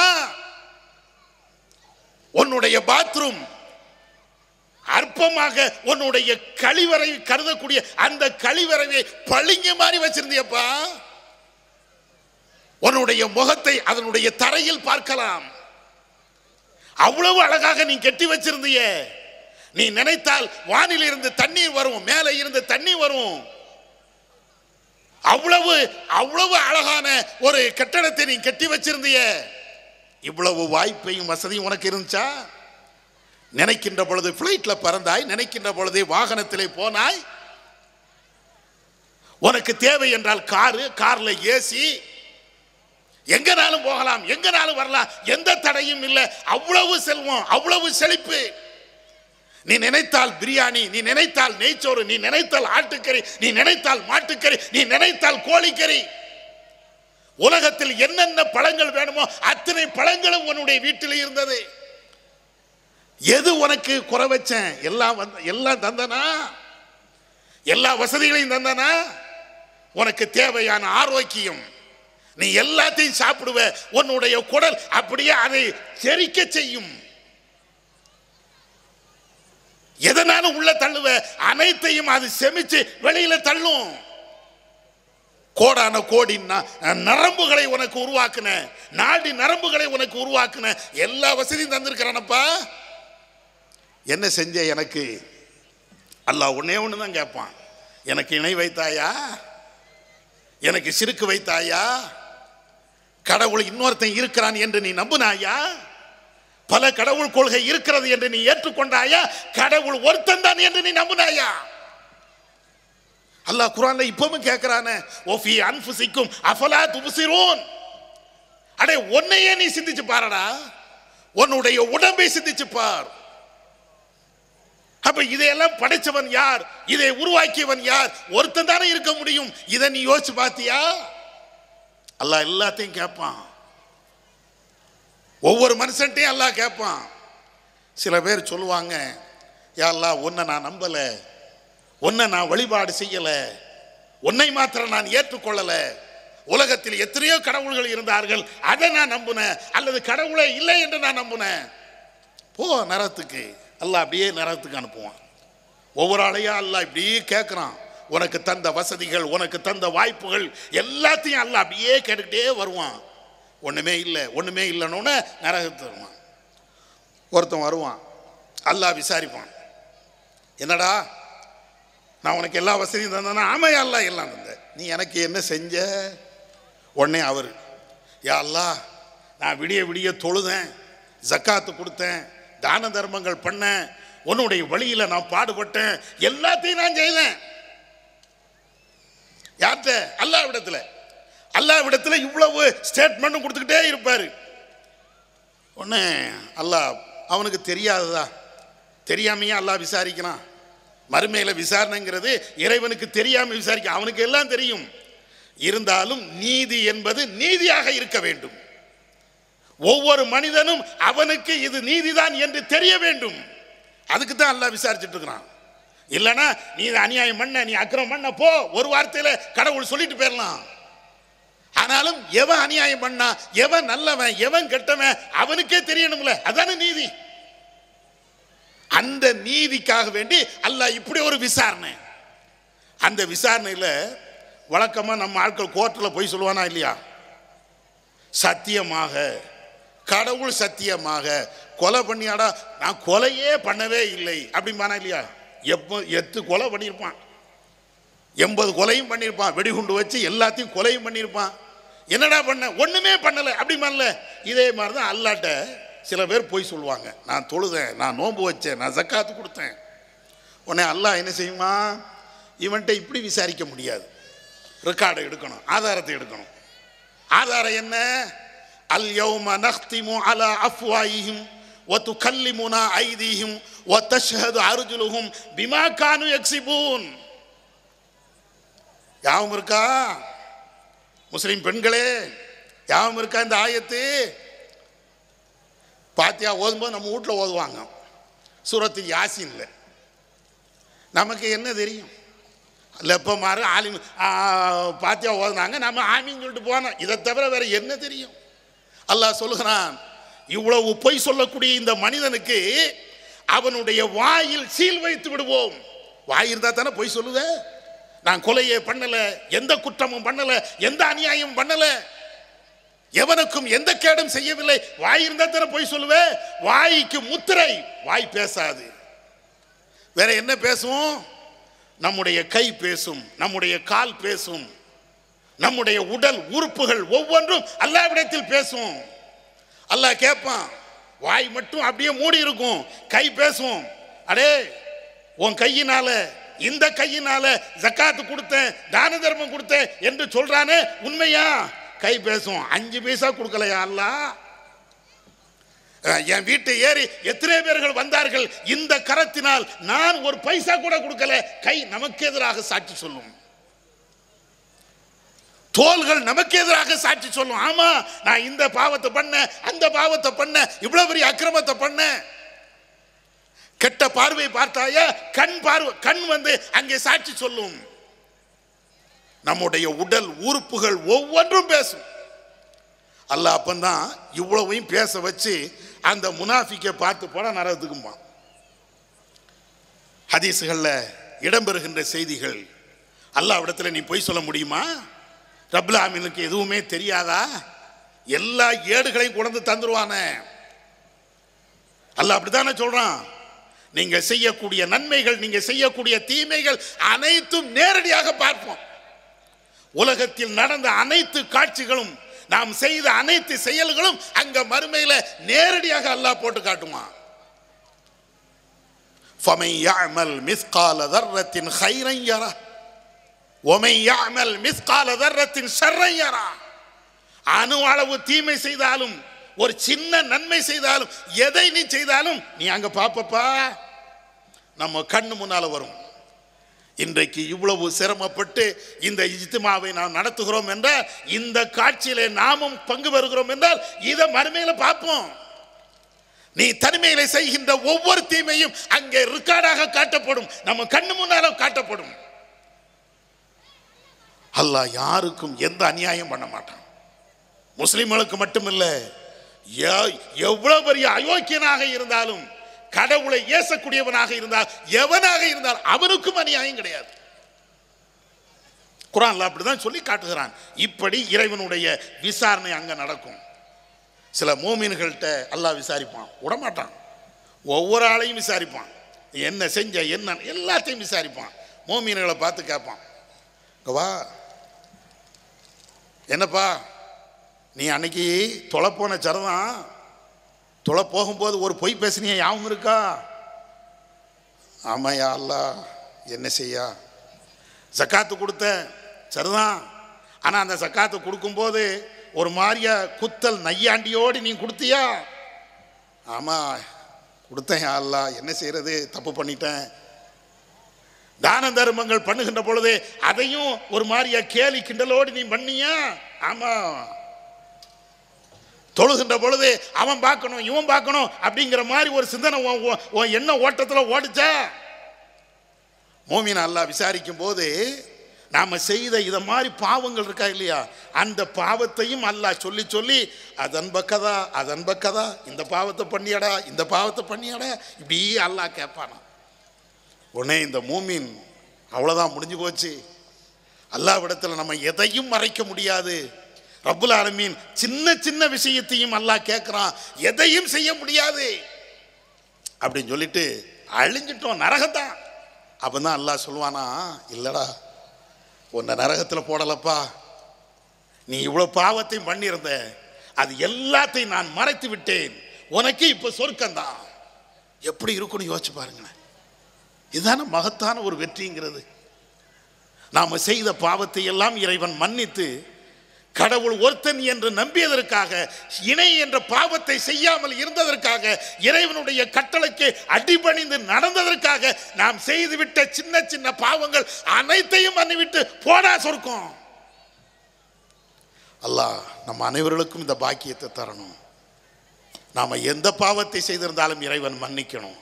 உன்னுடைய பாத்ரூம் அற்பமாக உன்னுடைய கழிவறை கருதக்கூடிய அந்த கழிவறையை பளிங்க மாதிரி வச்சிருந்தியப்பா உன்னுடைய முகத்தை அதனுடைய தரையில் பார்க்கலாம் அவ்வளவு அழகாக நீ கட்டி வச்சிருந்தியே நீ நினைத்தால் வானில் இருந்து தண்ணீர் வரும் மேலே இருந்து தண்ணீர் வரும் அவ்வளவு அவ்வளவு அழகான ஒரு கட்டடத்தை நீ கட்டி வச்சிருந்தியே இவ்வளவு வாய்ப்பையும் வசதியும் உனக்கு இருந்துச்சா நினைக்கின்ற பொழுது ஃப்ளைட்டில் பறந்தாய் நினைக்கின்ற பொழுது வாகனத்திலே போனாய் உனக்கு தேவை என்றால் காரு கார்ல ஏசி எங்கனாலும் போகலாம் எங்கனாலும் வரலாம் எந்த தடையும் இல்லை அவ்வளவு செல்வம் அவ்வளவு செழிப்பு நீ நினைத்தால் பிரியாணி நீ நினைத்தால் நெய்ச்சோறு நீ நினைத்தால் ஆட்டுக்கறி நீ நினைத்தால் மாட்டுக்கறி நீ நினைத்தால் கோழிக்கறி உலகத்தில் என்னென்ன பழங்கள் வேணுமோ அத்தனை பழங்களும் உன்னுடைய வீட்டில் இருந்தது எது உனக்கு குறை வச்சேன் எல்லாம் வந்த எல்லாம் தந்தனா எல்லா வசதிகளையும் தந்தனா உனக்கு தேவையான ஆரோக்கியம் நீ எல்லாத்தையும் சாப்பிடுவ உன்னுடைய குடல் அப்படியே அதை செரிக்க செய்யும் எதனாலும் உள்ள தள்ளுவ அனைத்தையும் அது செமிச்சு வெளியில தள்ளும் கோடான கோடி ந- நரம்புகளை உனக்கு உருவாக்குன நாடி நரம்புகளை உனக்கு உருவாக்குன எல்லா வசதியும் தந்திருக்கிறானப்பா என்ன செஞ்ச எனக்கு அல்லாஹ் ஒன்னே ஒன்று தான் கேட்பான் எனக்கு இணை வைத்தாயா எனக்கு சிறுக்கு வைத்தாயா கடவுள் இன்னொருத்தன் இருக்கிறான் என்று நீ நம்புனாயா பல கடவுள் கொள்கை இருக்கிறது என்று நீ ஏற்றுக்கொண்டாயா கடவுள் ஒருத்தன் தான் என்று நீ நம்புனாயா அல்லாஹ் குரான்ல இப்பவும் கேட்கிறானே ஓஃபி அன்ஃபுசிக்கும் அஃபலா துபுசிரோன் அடே உன்னையே நீ சிந்திச்சு பாருடா உன்னுடைய உடம்பை சிந்திச்சு பார் அப்ப இதையெல்லாம் படைச்சவன் யார் இதை உருவாக்கியவன் யார் ஒருத்தன் தானே இருக்க முடியும் இதை நீ யோசிச்சு பார்த்தியா அல்லாஹ் எல்லாத்தையும் கேட்பான் ஒவ்வொரு மனுஷன்ட்டையும் அல்லாஹ் கேட்பான் சில பேர் சொல்லுவாங்க யா அல்லாஹ் உன்னை நான் நம்பல உன்னை நான் வழிபாடு செய்யல உன்னை மாத்திரம் நான் ஏற்றுக்கொள்ளல உலகத்தில் எத்தனையோ கடவுள்கள் இருந்தார்கள் அதை நான் நம்புனேன் அல்லது கடவுளே இல்லை என்று நான் நம்புனேன் போ நரகத்துக்கு அல்லாஹ் அப்படியே நரகத்துக்கு அனுப்புவான் ஒவ்வொரு ஆளையா அல்லாஹ் இப்படியே கேட்குறான் உனக்கு தந்த வசதிகள் உனக்கு தந்த வாய்ப்புகள் எல்லாத்தையும் அல்லாஹ் அப்படியே கேட்டுக்கிட்டே வருவான் ஒண்ணுமே இல்லை ஒண்ணுமே இல்லைன்னு நரகத்து வருவான் ஒருத்தன் வருவான் அல்லாஹ் விசாரிப்பான் என்னடா நான் உனக்கு எல்லா வசதியும் தந்தேன்னா ஆமையா அல்லாஹ் எல்லாம் தந்த நீ எனக்கு என்ன செஞ்ச உடனே அவர் யா அல்லாஹ் நான் விடிய விடிய தொழுதேன் ஜக்காத்து கொடுத்தேன் தான தர்மங்கள் பண்ணேன் உன்னுடைய வழியில் நான் பாடுபட்டேன் எல்லாத்தையும் நான் செய்தேன் யார்கிட்ட அல்லாவிடத்தில் அல்லாவிடத்தில் இவ்வளவு ஸ்டேட்மெண்ட்டும் கொடுத்துக்கிட்டே இருப்பார் ஒன்று அல்லாஹ் அவனுக்கு தெரியாததா தெரியாமையே அல்லாஹ் விசாரிக்கிறான் மறுமையில் விசாரணைங்கிறது இறைவனுக்கு தெரியாமல் விசாரிக்க அவனுக்கு எல்லாம் தெரியும் இருந்தாலும் நீதி என்பது நீதியாக இருக்க வேண்டும் ஒவ்வொரு மனிதனும் அவனுக்கு இது நீதிதான் என்று தெரிய வேண்டும் அதுக்கு தான் அல்லாஹ் விசாரிச்சுட்டு இருக்கிறான் இல்லைன்னா நீ இதை அநியாயம் பண்ண நீ அக்கிரம் பண்ண போ ஒரு வார்த்தையில கடவுள் சொல்லிட்டு போயிடலாம் ஆனாலும் எவன் அநியாயம் பண்ணா எவன் நல்லவன் எவன் கெட்டவன் அவனுக்கே தெரியணும்ல அதானே நீதி அந்த நீதிக்காக வேண்டி அல்லாஹ் இப்படி ஒரு விசாரணை அந்த விசாரணையில் வழக்கமாக நம்ம ஆட்கள் கோர்ட்டில் போய் சொல்லுவானா இல்லையா சத்தியமாக கடவுள் சத்தியமாக கொலை பண்ணியாடா நான் கொலையே பண்ணவே இல்லை அப்படிம்பானா இல்லையா எப்போ எத்து கொலை பண்ணியிருப்பான் எண்பது கொலையும் பண்ணியிருப்பான் வெடிகுண்டு வச்சு எல்லாத்தையும் கொலையும் பண்ணியிருப்பான் என்னடா பண்ண ஒண்ணுமே பண்ணல அப்படி பண்ணல இதே மாதிரி தான் அல்லாட்ட சில பேர் போய் சொல்லுவாங்க நான் தொழுதேன் நான் நோன்பு வச்சேன் நான் ஜக்காத்து கொடுத்தேன் உடனே அல்லாஹ் என்ன செய்யுமா இவன்கிட்ட இப்படி விசாரிக்க முடியாது ரெக்கார்டை எடுக்கணும் ஆதாரத்தை எடுக்கணும் ஆதாரம் என்ன அல் யௌம நஹ்திமு அலா அஃப்வாயிஹிம் وتكلمنا أيديهم وتشهد أرجلهم بما كانوا يكسبون யாவும் இருக்கா முஸ்லிம் பெண்களே யாவும் இருக்கா இந்த ஆயத்து பாத்தியா ஓதும்போது நம்ம வீட்டில் ஓதுவாங்க சூரத்து யாசின்ல நமக்கு என்ன தெரியும் லெப்ப மாறு ஆலிம் ஆ, பாத்தியா ஓதுனாங்க நம்ம ஆமின்னு சொல்லிட்டு போனோம் இதை தவிர வேற என்ன தெரியும் அல்லாஹ் சொல்லுகிறான் இவ்வளவு பொய் சொல்லக்கூடிய இந்த மனிதனுக்கு அவனுடைய வாயில் சீல் வைத்து விடுவோம் வாய் இருந்தா தானே பொய் சொல்லுவ நான் கொலையே பண்ணல எந்த குற்றமும் பண்ணல எந்த அநியாயமும் பண்ணல எவனுக்கும் எந்த கேடும் செய்யவில்லை வாய் இருந்தா தானே பொய் சொல்லுவ வாய்க்கு முத்திரை வாய் பேசாது வேற என்ன பேசும் நம்முடைய கை பேசும் நம்முடைய கால் பேசும் நம்முடைய உடல் உறுப்புகள் ஒவ்வொன்றும் அல்லாவிடத்தில் பேசும் அல்லாஹ் கேட்பான் வாய் மட்டும் அப்படியே மூடி இருக்கும் கை பேசும் அடே உன் கையினால இந்த கையினால ஜக்காத்து கொடுத்தேன் தான தர்மம் கொடுத்தேன் என்று சொல்றானே உண்மையா கை பேசும் அஞ்சு பைசா கொடுக்கலையா அல்லாஹ் அஹ், என் வீட்டை ஏறி எத்தனை பேர்கள் வந்தார்கள் இந்த கரத்தினால் நான் ஒரு பைசா கூட கொடுக்கல கை நமக்கு எதிராக சாட்சி சொல்லும் தோள்கள் நமக்கு எதிராக சாட்சி சொல்லும் ஆமா நான் இந்த பாவத்தை பண்ண அந்த பாவத்தை பண்ண இவ்வளவு பெரிய அக்கிரமத்தை பண்ண கெட்ட பார்வை பார்த்தாயா கண் பார்வை கண் வந்து அங்கே சாட்சி சொல்லும் நம்முடைய உடல் உறுப்புகள் ஒவ்வொன்றும் பேசும் அல்லாஹ் அப்பந்தான் இவ்வளவையும் பேச வச்சு அந்த முனாஃபிக்கை பார்த்து போட நரகத்துக்கும்பான் ஹதீஸுகளில் இடம்பெறுகின்ற செய்திகள் அல்லாஹ்விடத்துல நீ பொய் சொல்ல முடியுமா ரப்ல ஆமீனுக்கு எதுவுமே தெரியாதா எல்லா ஏடுகளையும் கொண்டு தந்துருவானே அல்லாஹ் அப்படித்தானே சொல்றான் நீங்க செய்யக்கூடிய நன்மைகள் நீங்க செய்யக்கூடிய தீமைகள் அனைத்தும் நேரடியாக பார்ப்போம் உலகத்தில் நடந்த அனைத்து காட்சிகளும் நாம் செய்த அனைத்து செயல்களும் அங்க மறுமையில நேரடியாக அல்லாஹ் போட்டு காட்டுமா فَمَن يَعْمَلْ مِثْقَالَ ذَرَّةٍ خَيْرًا يَرَهُ وَمَن يَعْمَلْ مِثْقَالَ ذَرَّةٍ شَرًّا يَرَهُ அணு அளவு தீமை செய்தாலும் ஒரு சின்ன நன்மை செய்தாலும் எதை நீ செய்தாலும் நீ அங்க பாப்பப்பா நம்ம கண்ணு முன்னால வரும் இன்றைக்கு இவ்வளவு சிரமப்பட்டு இந்த இஜ்திமாவை நாம் நடத்துகிறோம் என்றால் இந்த காட்சியிலே நாமும் பங்கு பெறுகிறோம் என்றால் இதை மறுமையில பார்ப்போம் நீ தனிமையில செய்கின்ற ஒவ்வொரு தீமையும் அங்கே ரெக்கார்டாக காட்டப்படும் நம்ம கண்ணு முன்னால காட்டப்படும் அல்லாஹ் யாருக்கும் எந்த அநியாயம் பண்ண மாட்டான் முஸ்லிம்களுக்கு மட்டுமில்ல எ- எவ்வளவு பெரிய அயோக்கியனாக இருந்தாலும் கடவுளை ஏசக்கூடியவனாக இருந்தால் எவனாக இருந்தால் அவனுக்கும் அநியாயம் கிடையாது குரான்ல அப்படிதான் சொல்லி காட்டுகிறான் இப்படி இறைவனுடைய விசாரணை அங்க நடக்கும் சில மோமீன்கள்கிட்ட அல்லாஹ் விசாரிப்பான் விடமாட்டான் ஒவ்வொரு ஆளையும் விசாரிப்பான் என்ன செஞ்ச என்ன எல்லாத்தையும் விசாரிப்பான் மோமீன்களை பார்த்து கேட்பான் இங்க வா என்னப்பா நீ அன்னைக்கு தொலை போன சரதான் தொலை போகும்போது ஒரு பொய் பேசுனிய யாவும் இருக்கா ஆமாயா அல்லா என்ன செய்யா சக்காத்து கொடுத்த சரிதான் ஆனால் அந்த சக்காத்து கொடுக்கும்போது ஒரு மாதிரியா குத்தல் நையாண்டியோடு நீ கொடுத்தியா ஆமாம் கொடுத்தேன் அல்லா என்ன செய்யறது தப்பு பண்ணிட்டேன் தான தர்மங்கள் பண்ணுகின்ற பொழுது அதையும் ஒரு மாதிரியா கேலி கிண்டலோடு நீ பண்ணியா ஆமா தொழுகின்ற பொழுது அவன் பார்க்கணும் இவன் பார்க்கணும் அப்படிங்கிற மாதிரி ஒரு சிந்தனை உன் உன்- உன் எண்ண ஓட்டத்தில் ஓடிச்சா மோமின் அல்லாஹ் விசாரிக்கும் போது நாம செய்த இத மாதிரி பாவங்கள் இருக்கா இல்லையா அந்த பாவத்தையும் அல்லாஹ் சொல்லி சொல்லி அதன் பக்கதா அதன் பக்கதா இந்த பாவத்தை பண்ணியாடா இந்த பாவத்தை பண்ணியாடா இப்படி அல்லாஹ் கேட்பானா உடனே இந்த மூமின் அவ்வளோதான் முடிஞ்சு போச்சு அல்லாவிடத்தில் நம்ம எதையும் மறைக்க முடியாது ரப்புல் ஆலமீன் சின்ன சின்ன விஷயத்தையும் அல்லாஹ் கேட்குறான் எதையும் செய்ய முடியாது அப்படின்னு சொல்லிட்டு அழிஞ்சிட்டோம் நரகத்தான் அப்போ தான் அல்லாஹ் சொல்லுவானா இல்லடா உன்னை நரகத்தில் போடலப்பா நீ இவ்வளோ பாவத்தையும் பண்ணியிருந்த அது எல்லாத்தையும் நான் மறைத்து விட்டேன் உனக்கு இப்போ சொர்க்கம்தான் எப்படி இருக்குன்னு யோசிச்சு பாருங்களேன் இதுதானே மகத்தான ஒரு வெற்றிங்கிறது நாம செய்த பாவத்தை எல்லாம் இறைவன் மன்னித்து கடவுள் ஒருத்தன் என்று நம்பியதற்காக இணை என்ற பாவத்தை செய்யாமல் இருந்ததற்காக இறைவனுடைய கட்டளைக்கு அடிபணிந்து நடந்ததற்காக நாம் செய்துவிட்ட சின்ன சின்ன பாவங்கள் அனைத்தையும் மன்னிவிட்டு போடா சொர்க்கம் அல்லாஹ் நம்ம அனைவர்களுக்கும் இந்த பாக்கியத்தை தரணும் நாம எந்த பாவத்தை செய்திருந்தாலும் இறைவன் மன்னிக்கணும்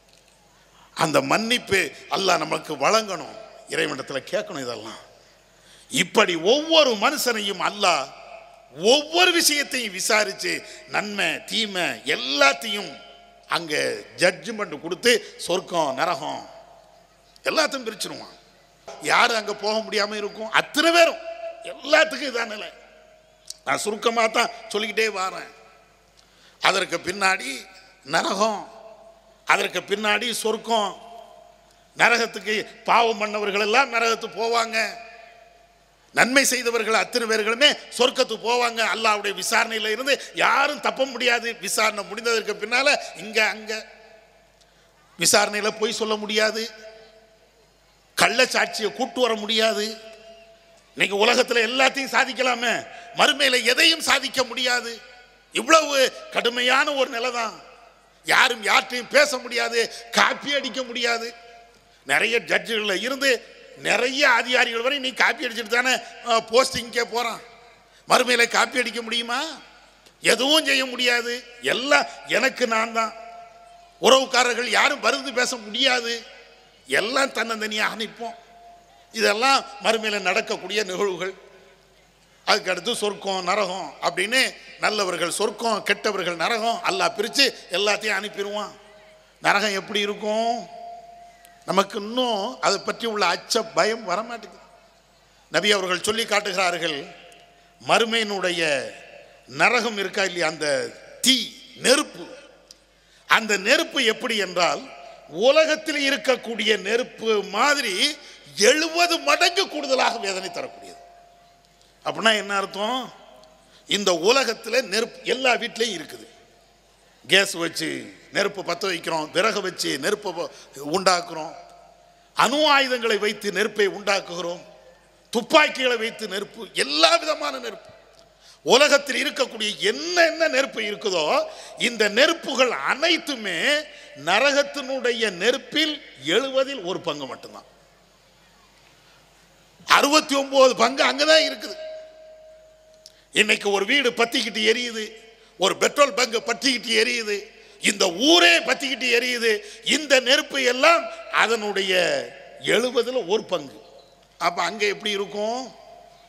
அந்த மன்னிப்பு அல்லாஹ் நமக்கு வழங்கணும் இறைவனிடத்தில் கேட்கணும் இதெல்லாம் இப்படி ஒவ்வொரு மனுஷனையும் அல்லாஹ் ஒவ்வொரு விஷயத்தையும் விசாரித்து நன்மை தீமை எல்லாத்தையும் அங்கே ஜட்ஜ்மெண்ட் கொடுத்து சொர்க்கம் நரகம் எல்லாத்தையும் பிரிச்சிருவான் யார் அங்கே போக முடியாமல் இருக்கும் அத்தனை பேரும் எல்லாத்துக்கும் இதான் நிலை நான் சுருக்கமாக தான் சொல்லிக்கிட்டே வரேன் அதற்கு பின்னாடி நரகம் அதற்கு பின்னாடி சொர்க்கம் நரகத்துக்கு பாவம் பண்ணவர்கள் எல்லாம் நரகத்துக்கு போவாங்க நன்மை செய்தவர்கள் அத்தனை பேர்களுமே சொர்க்கத்துக்கு போவாங்க அல்லாஹ்வுடைய விசாரணையில் இருந்து யாரும் தப்ப முடியாது விசாரணை முடிந்ததற்கு பின்னால இங்க அங்க விசாரணையில் போய் சொல்ல முடியாது கள்ளச்சாட்சியை கூட்டு வர முடியாது இன்னைக்கு உலகத்தில் எல்லாத்தையும் சாதிக்கலாமே மறுமையில் எதையும் சாதிக்க முடியாது இவ்வளவு கடுமையான ஒரு நிலை தான் யாரும் யார்கிட்டையும் பேச முடியாது காப்பி அடிக்க முடியாது நிறைய ஜட்ஜுகளில் இருந்து நிறைய அதிகாரிகள் வரை நீ காப்பி அடிச்சுட்டு தானே போஸ்டிங்கே போகிறான் மறுமையில் காப்பி அடிக்க முடியுமா எதுவும் செய்ய முடியாது எல்லாம் எனக்கு நான் தான் உறவுக்காரர்கள் யாரும் பருந்து பேச முடியாது எல்லாம் தன்னந்தனியாக நிற்போம் இதெல்லாம் மறுமையில் நடக்கக்கூடிய நிகழ்வுகள் அதுக்கு அடுத்து சொர்க்கம் நரகம் அப்படின்னு நல்லவர்கள் சொர்க்கம் கெட்டவர்கள் நரகம் அல்லாஹ் பிரித்து எல்லாத்தையும் அனுப்பிடுவான் நரகம் எப்படி இருக்கும் நமக்கு இன்னும் அதை பற்றி உள்ள அச்ச பயம் வரமாட்டேங்குது நபி அவர்கள் சொல்லி காட்டுகிறார்கள் மறுமையினுடைய நரகம் இருக்கா இல்லையா அந்த தீ நெருப்பு அந்த நெருப்பு எப்படி என்றால் உலகத்தில் இருக்கக்கூடிய நெருப்பு மாதிரி எழுபது மடங்கு கூடுதலாக வேதனை தரக்கூடியது அப்படின்னா என்ன அர்த்தம் இந்த உலகத்தில் நெருப்பு எல்லா வீட்லேயும் இருக்குது கேஸ் வச்சு நெருப்பு பற்ற வைக்கிறோம் விறகு வச்சு நெருப்பை ப- உண்டாக்குறோம் அணு ஆயுதங்களை வைத்து நெருப்பை உண்டாக்குகிறோம் துப்பாக்கிகளை வைத்து நெருப்பு எல்லா விதமான நெருப்பு உலகத்தில் இருக்கக்கூடிய என்ன என்ன நெருப்பு இருக்குதோ இந்த நெருப்புகள் அனைத்துமே நரகத்தினுடைய நெருப்பில் எழுவதில் ஒரு பங்கு மட்டும்தான் அறுபத்தி ஒன்பது பங்கு அங்கதான் இருக்குது இன்னைக்கு ஒரு வீடு பத்திக்கிட்டு எரியுது ஒரு பெட்ரோல் பங்கு பத்திக்கிட்டு எரியுது இந்த ஊரே பத்திக்கிட்டு எரியுது இந்த நெருப்பு எல்லாம் அதனுடைய எழுபதுல ஒரு பங்கு அப்ப அங்க எப்படி இருக்கும்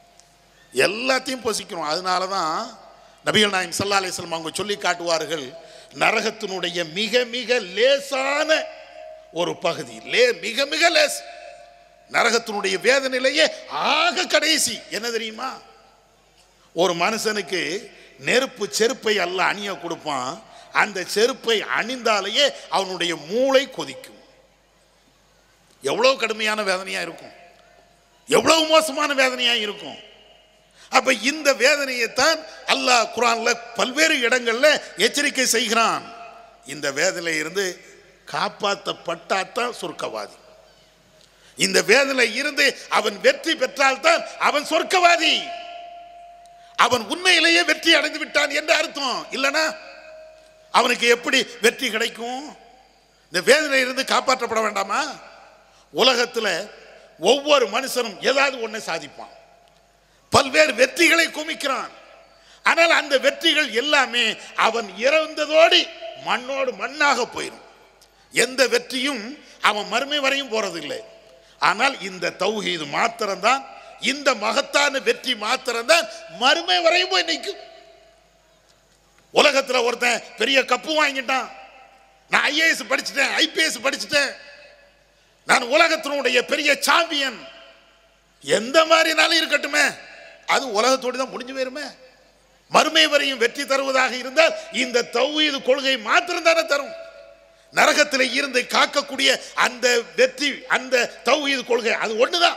எல்லாத்தையும் பொசிக்கிறோம் அதனால தான் நபிகள் நாயம் சல்லா அலிஸ்லாம் அவங்க சொல்லி காட்டுவார்கள் நரகத்தினுடைய மிக மிக லேசான ஒரு பகுதி லே மிக மிக லேஸ் நரகத்தினுடைய வேதனையிலேயே ஆக கடைசி என்ன தெரியுமா ஒரு மனுஷனுக்கு நெருப்பு செருப்பை அல்ல அணிய கொடுப்பான் அந்த செருப்பை அணிந்தாலேயே அவனுடைய மூளை கொதிக்கும் எவ்வளவு கடுமையான வேதனையா இருக்கும் எவ்வளவு மோசமான வேதனையா இருக்கும் அப்ப இந்த வேதனையைத்தான் அல்லாஹ் குரான்ல பல்வேறு இடங்கள்ல எச்சரிக்கை செய்கிறான் இந்த வேதனையில இருந்து காப்பாற்றப்பட்டாதான் சொர்க்கவாதி இந்த வேதனை இருந்து அவன் வெற்றி பெற்றால்தான் அவன் சொர்க்கவாதி அவன் உண்மையிலேயே வெற்றி அடைந்து விட்டான் என்று அர்த்தம் இல்லனா அவனுக்கு எப்படி வெற்றி கிடைக்கும் இந்த வேதனையிலிருந்து இருந்து காப்பாற்றப்பட வேண்டாமா உலகத்துல ஒவ்வொரு மனுஷனும் ஏதாவது ஒன்றை சாதிப்பான் பல்வேறு வெற்றிகளை குமிக்கிறான் ஆனால் அந்த வெற்றிகள் எல்லாமே அவன் இறந்ததோடு மண்ணோடு மண்ணாக போயிடும் எந்த வெற்றியும் அவன் மறுமை வரையும் போறதில்லை ஆனால் இந்த தௌஹீது மாத்திரம்தான் இந்த மகத்தான வெற்றி மாத்திரம்தான் மறுமை வரையும் போய் நிற்கும் உலகத்துல ஒருத்தன் பெரிய கப்பு வாங்கிட்டான் நான் ஐஏஎஸ் படிச்சுட்டேன் ஐபிஎஸ் படிச்சுட்டேன் நான் உலகத்தினுடைய பெரிய சாம்பியன் எந்த மாதிரினாலும் இருக்கட்டுமே அது உலகத்தோடு தான் முடிஞ்சு போயிருமே மறுமை வரையும் வெற்றி தருவதாக இருந்தால் இந்த தௌஹீது கொள்கை மாத்திரம் தானே தரும் நரகத்தில் இருந்து காக்கக்கூடிய அந்த வெற்றி அந்த தௌஹீது கொள்கை அது ஒண்ணுதான்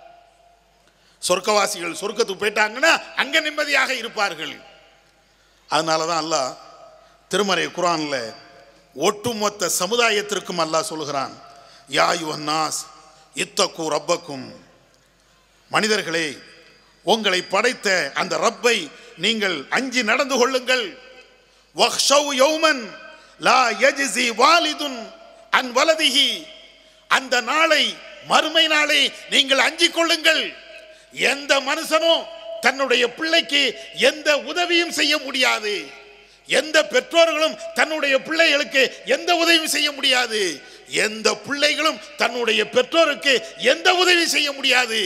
சொர்க்கவாசிகள் சொர்க்கத்துக்கு போயிட்டாங்கன்னா அங்க நிம்மதியாக இருப்பார்கள் அதனால தான் அல்லாஹ் திருமறை குரான்ல ஒட்டுமொத்த சமுதாயத்திற்கும் அல்லாஹ் சொல்கிறான் யா யுவன்னாஸ் இத்தக்கு ரப்பக்கும் மனிதர்களே உங்களை படைத்த அந்த ரப்பை நீங்கள் அஞ்சி நடந்து கொள்ளுங்கள் வஹ்ஷவ் யௌமன் லா யஜ்ஸி வாலிதுன் அன் வலதிஹி அந்த நாளை மறுமை நாளை நீங்கள் அஞ்சிக் கொள்ளுங்கள் எந்த மனுஷனும் தன்னுடைய பிள்ளைக்கு எந்த உதவியும் செய்ய முடியாது எந்த பெற்றோர்களும் தன்னுடைய பிள்ளைகளுக்கு எந்த உதவியும் செய்ய முடியாது எந்த பிள்ளைகளும் தன்னுடைய பெற்றோருக்கு எந்த உதவி செய்ய முடியாது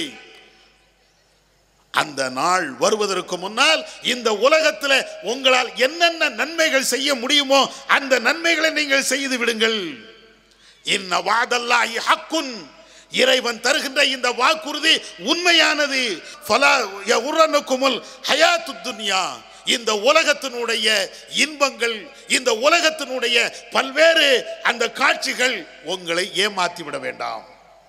அந்த நாள் வருவதற்கு முன்னால் இந்த உலகத்தில் உங்களால் என்னென்ன நன்மைகள் செய்ய முடியுமோ அந்த நன்மைகளை நீங்கள் செய்து விடுங்கள் இன்ன வாதல்லாஹி ஹக்குன் இறைவன் தருகின்ற இந்த வாக்குறுதி உண்மையானது ஃபலா யகுரனுக்குமுல் ஹயாத்து துன்யா இந்த உலகத்தினுடைய இன்பங்கள் இந்த உலகத்தினுடைய பல்வேறு அந்த காட்சிகள் உங்களை ஏமாத்தி விட வேண்டாம்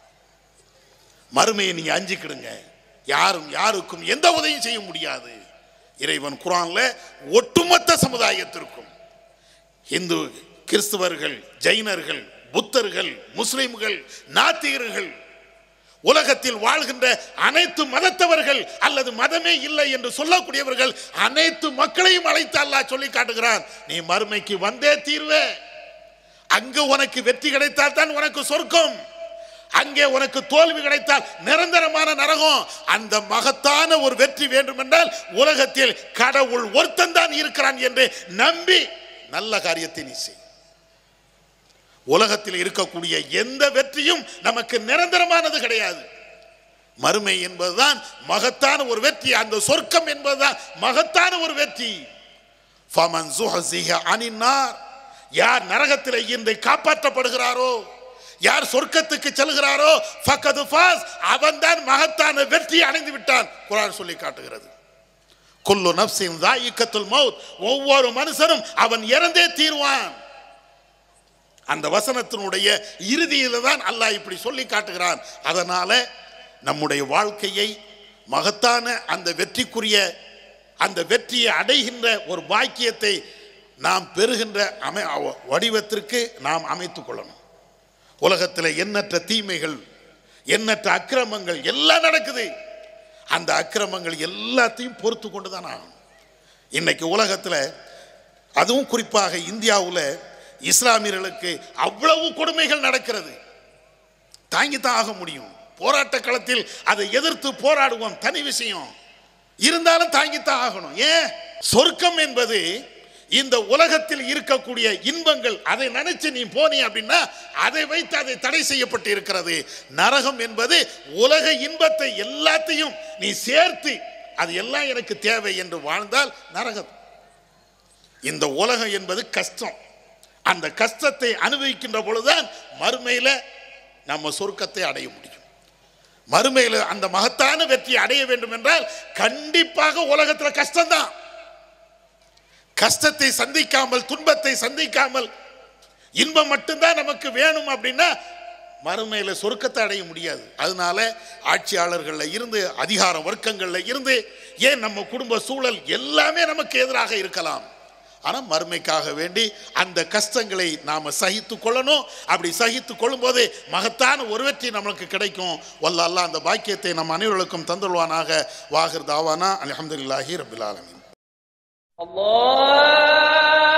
மறுமையை நீங்க அஞ்சிக்கிடுங்க யாரும் யாருக்கும் எந்த உதவியும் செய்ய முடியாது இறைவன் குரான்ல ஒட்டுமொத்த சமுதாயத்திற்கும் இந்து கிறிஸ்துவர்கள் ஜைனர்கள் புத்தர்கள் முஸ்லிம்கள் நாத்திகர்கள் உலகத்தில் வாழ்கின்ற அனைத்து மதத்தவர்கள் அல்லது மதமே இல்லை என்று சொல்லக்கூடியவர்கள் அனைத்து மக்களையும் அழைத்து அல்லாஹ் சொல்லி காட்டுகிறான் நீ மறுமைக்கு வந்தே தீர்வே அங்கு உனக்கு வெற்றி கிடைத்தால் தான் உனக்கு சொர்க்கம் அங்கே உனக்கு தோல்வி கிடைத்தால் நிரந்தரமான நரகம் அந்த மகத்தான ஒரு வெற்றி வேண்டும் என்றால் உலகத்தில் கடவுள் ஒருத்தன் தான் இருக்கிறான் என்று நம்பி நல்ல காரியத்தை நீ செய் உலகத்தில் இருக்கக்கூடிய எந்த வெற்றியும் நமக்கு நிரந்தரமானது கிடையாது மறுமை என்பதுதான் மகத்தான ஒரு வெற்றி அந்த சொர்க்கம் என்பதுதான் மகத்தான ஒரு வெற்றி ஃபமன் சுஹசிஹ அனின்னார் யார் நரகத்தில் இன்றை காப்பாற்றப்படுகிறாரோ யார் சொர்க்கத்துக்கு செல்கிறாரோ ஃபக்கது ஃபாஸ் அவன்தான் மகத்தான வெற்றி அடைந்து விட்டான் குரான் சொல்லி காட்டுகிறது குல்லு நப்சின் தாயிக்கத்துல் மவுத் ஒவ்வொரு மனுஷனும் அவன் இறந்தே தீர்வான் அந்த வசனத்தினுடைய இறுதியில தான் அல்லாஹ் இப்படி சொல்லி காட்டுகிறான் அதனால நம்முடைய வாழ்க்கையை மகத்தான அந்த வெற்றிக்குரிய அந்த வெற்றியை அடைகின்ற ஒரு பாக்கியத்தை நாம் பெறுகின்ற அமை வடிவத்திற்கு நாம் அமைத்துக் கொள்ளணும் உலகத்தில் எண்ணற்ற தீமைகள் எண்ணற்ற அக்கிரமங்கள் எல்லாம் நடக்குது அந்த அக்கிரமங்கள் எல்லாத்தையும் பொறுத்து கொண்டு தான் ஆகணும் இன்னைக்கு உலகத்தில் அதுவும் குறிப்பாக இந்தியாவில் இஸ்லாமியர்களுக்கு அவ்வளவு கொடுமைகள் நடக்கிறது தாங்கித்தான் ஆக முடியும் போராட்ட களத்தில் அதை எதிர்த்து போராடுவோம் தனி விஷயம் இருந்தாலும் தாங்கித்தான் ஆகணும் ஏன் சொர்க்கம் என்பது இந்த உலகத்தில் இருக்கக்கூடிய இன்பங்கள் அதை நினைச்சு நீ போனி அப்படின்னா அதை வைத்து அதை தடை செய்யப்பட்டு இருக்கிறது நரகம் என்பது உலக இன்பத்தை எல்லாத்தையும் நீ சேர்த்து அது எல்லாம் எனக்கு தேவை என்று வாழ்ந்தால் நரகம் இந்த உலகம் என்பது கஷ்டம் அந்த கஷ்டத்தை அனுபவிக்கின்ற பொழுதுதான் மறுமையில நம்ம சொர்க்கத்தை அடைய முடியும் மறுமையில அந்த மகத்தான வெற்றியை அடைய வேண்டும் என்றால் கண்டிப்பாக உலகத்துல கஷ்டம்தான் கஷ்டத்தை சந்திக்காமல் துன்பத்தை சந்திக்காமல் இன்பம் மட்டும்தான் நமக்கு வேணும் அப்படின்னா மறுமையில சொர்க்கத்தை அடைய முடியாது அதனால ஆட்சியாளர்கள்ல இருந்து அதிகார வர்க்கங்கள்ல இருந்து ஏன் நம்ம குடும்ப சூழல் எல்லாமே நமக்கு எதிராக இருக்கலாம் ஆனால் மறுமைக்காக வேண்டி அந்த கஷ்டங்களை நாம் சகித்து கொள்ளணும் அப்படி சகித்து கொள்ளும்போது மகத்தான ஒரு வெற்றி நம்மளுக்கு கிடைக்கும் வல்ல அல்லாஹ் அந்த பாக்கியத்தை நம் அனைவர்களுக்கும் தந்துள்வானாக வாகிர் தாவானா அல்ஹம்துலில்லாஹி ரபில் ஆலமீன் الله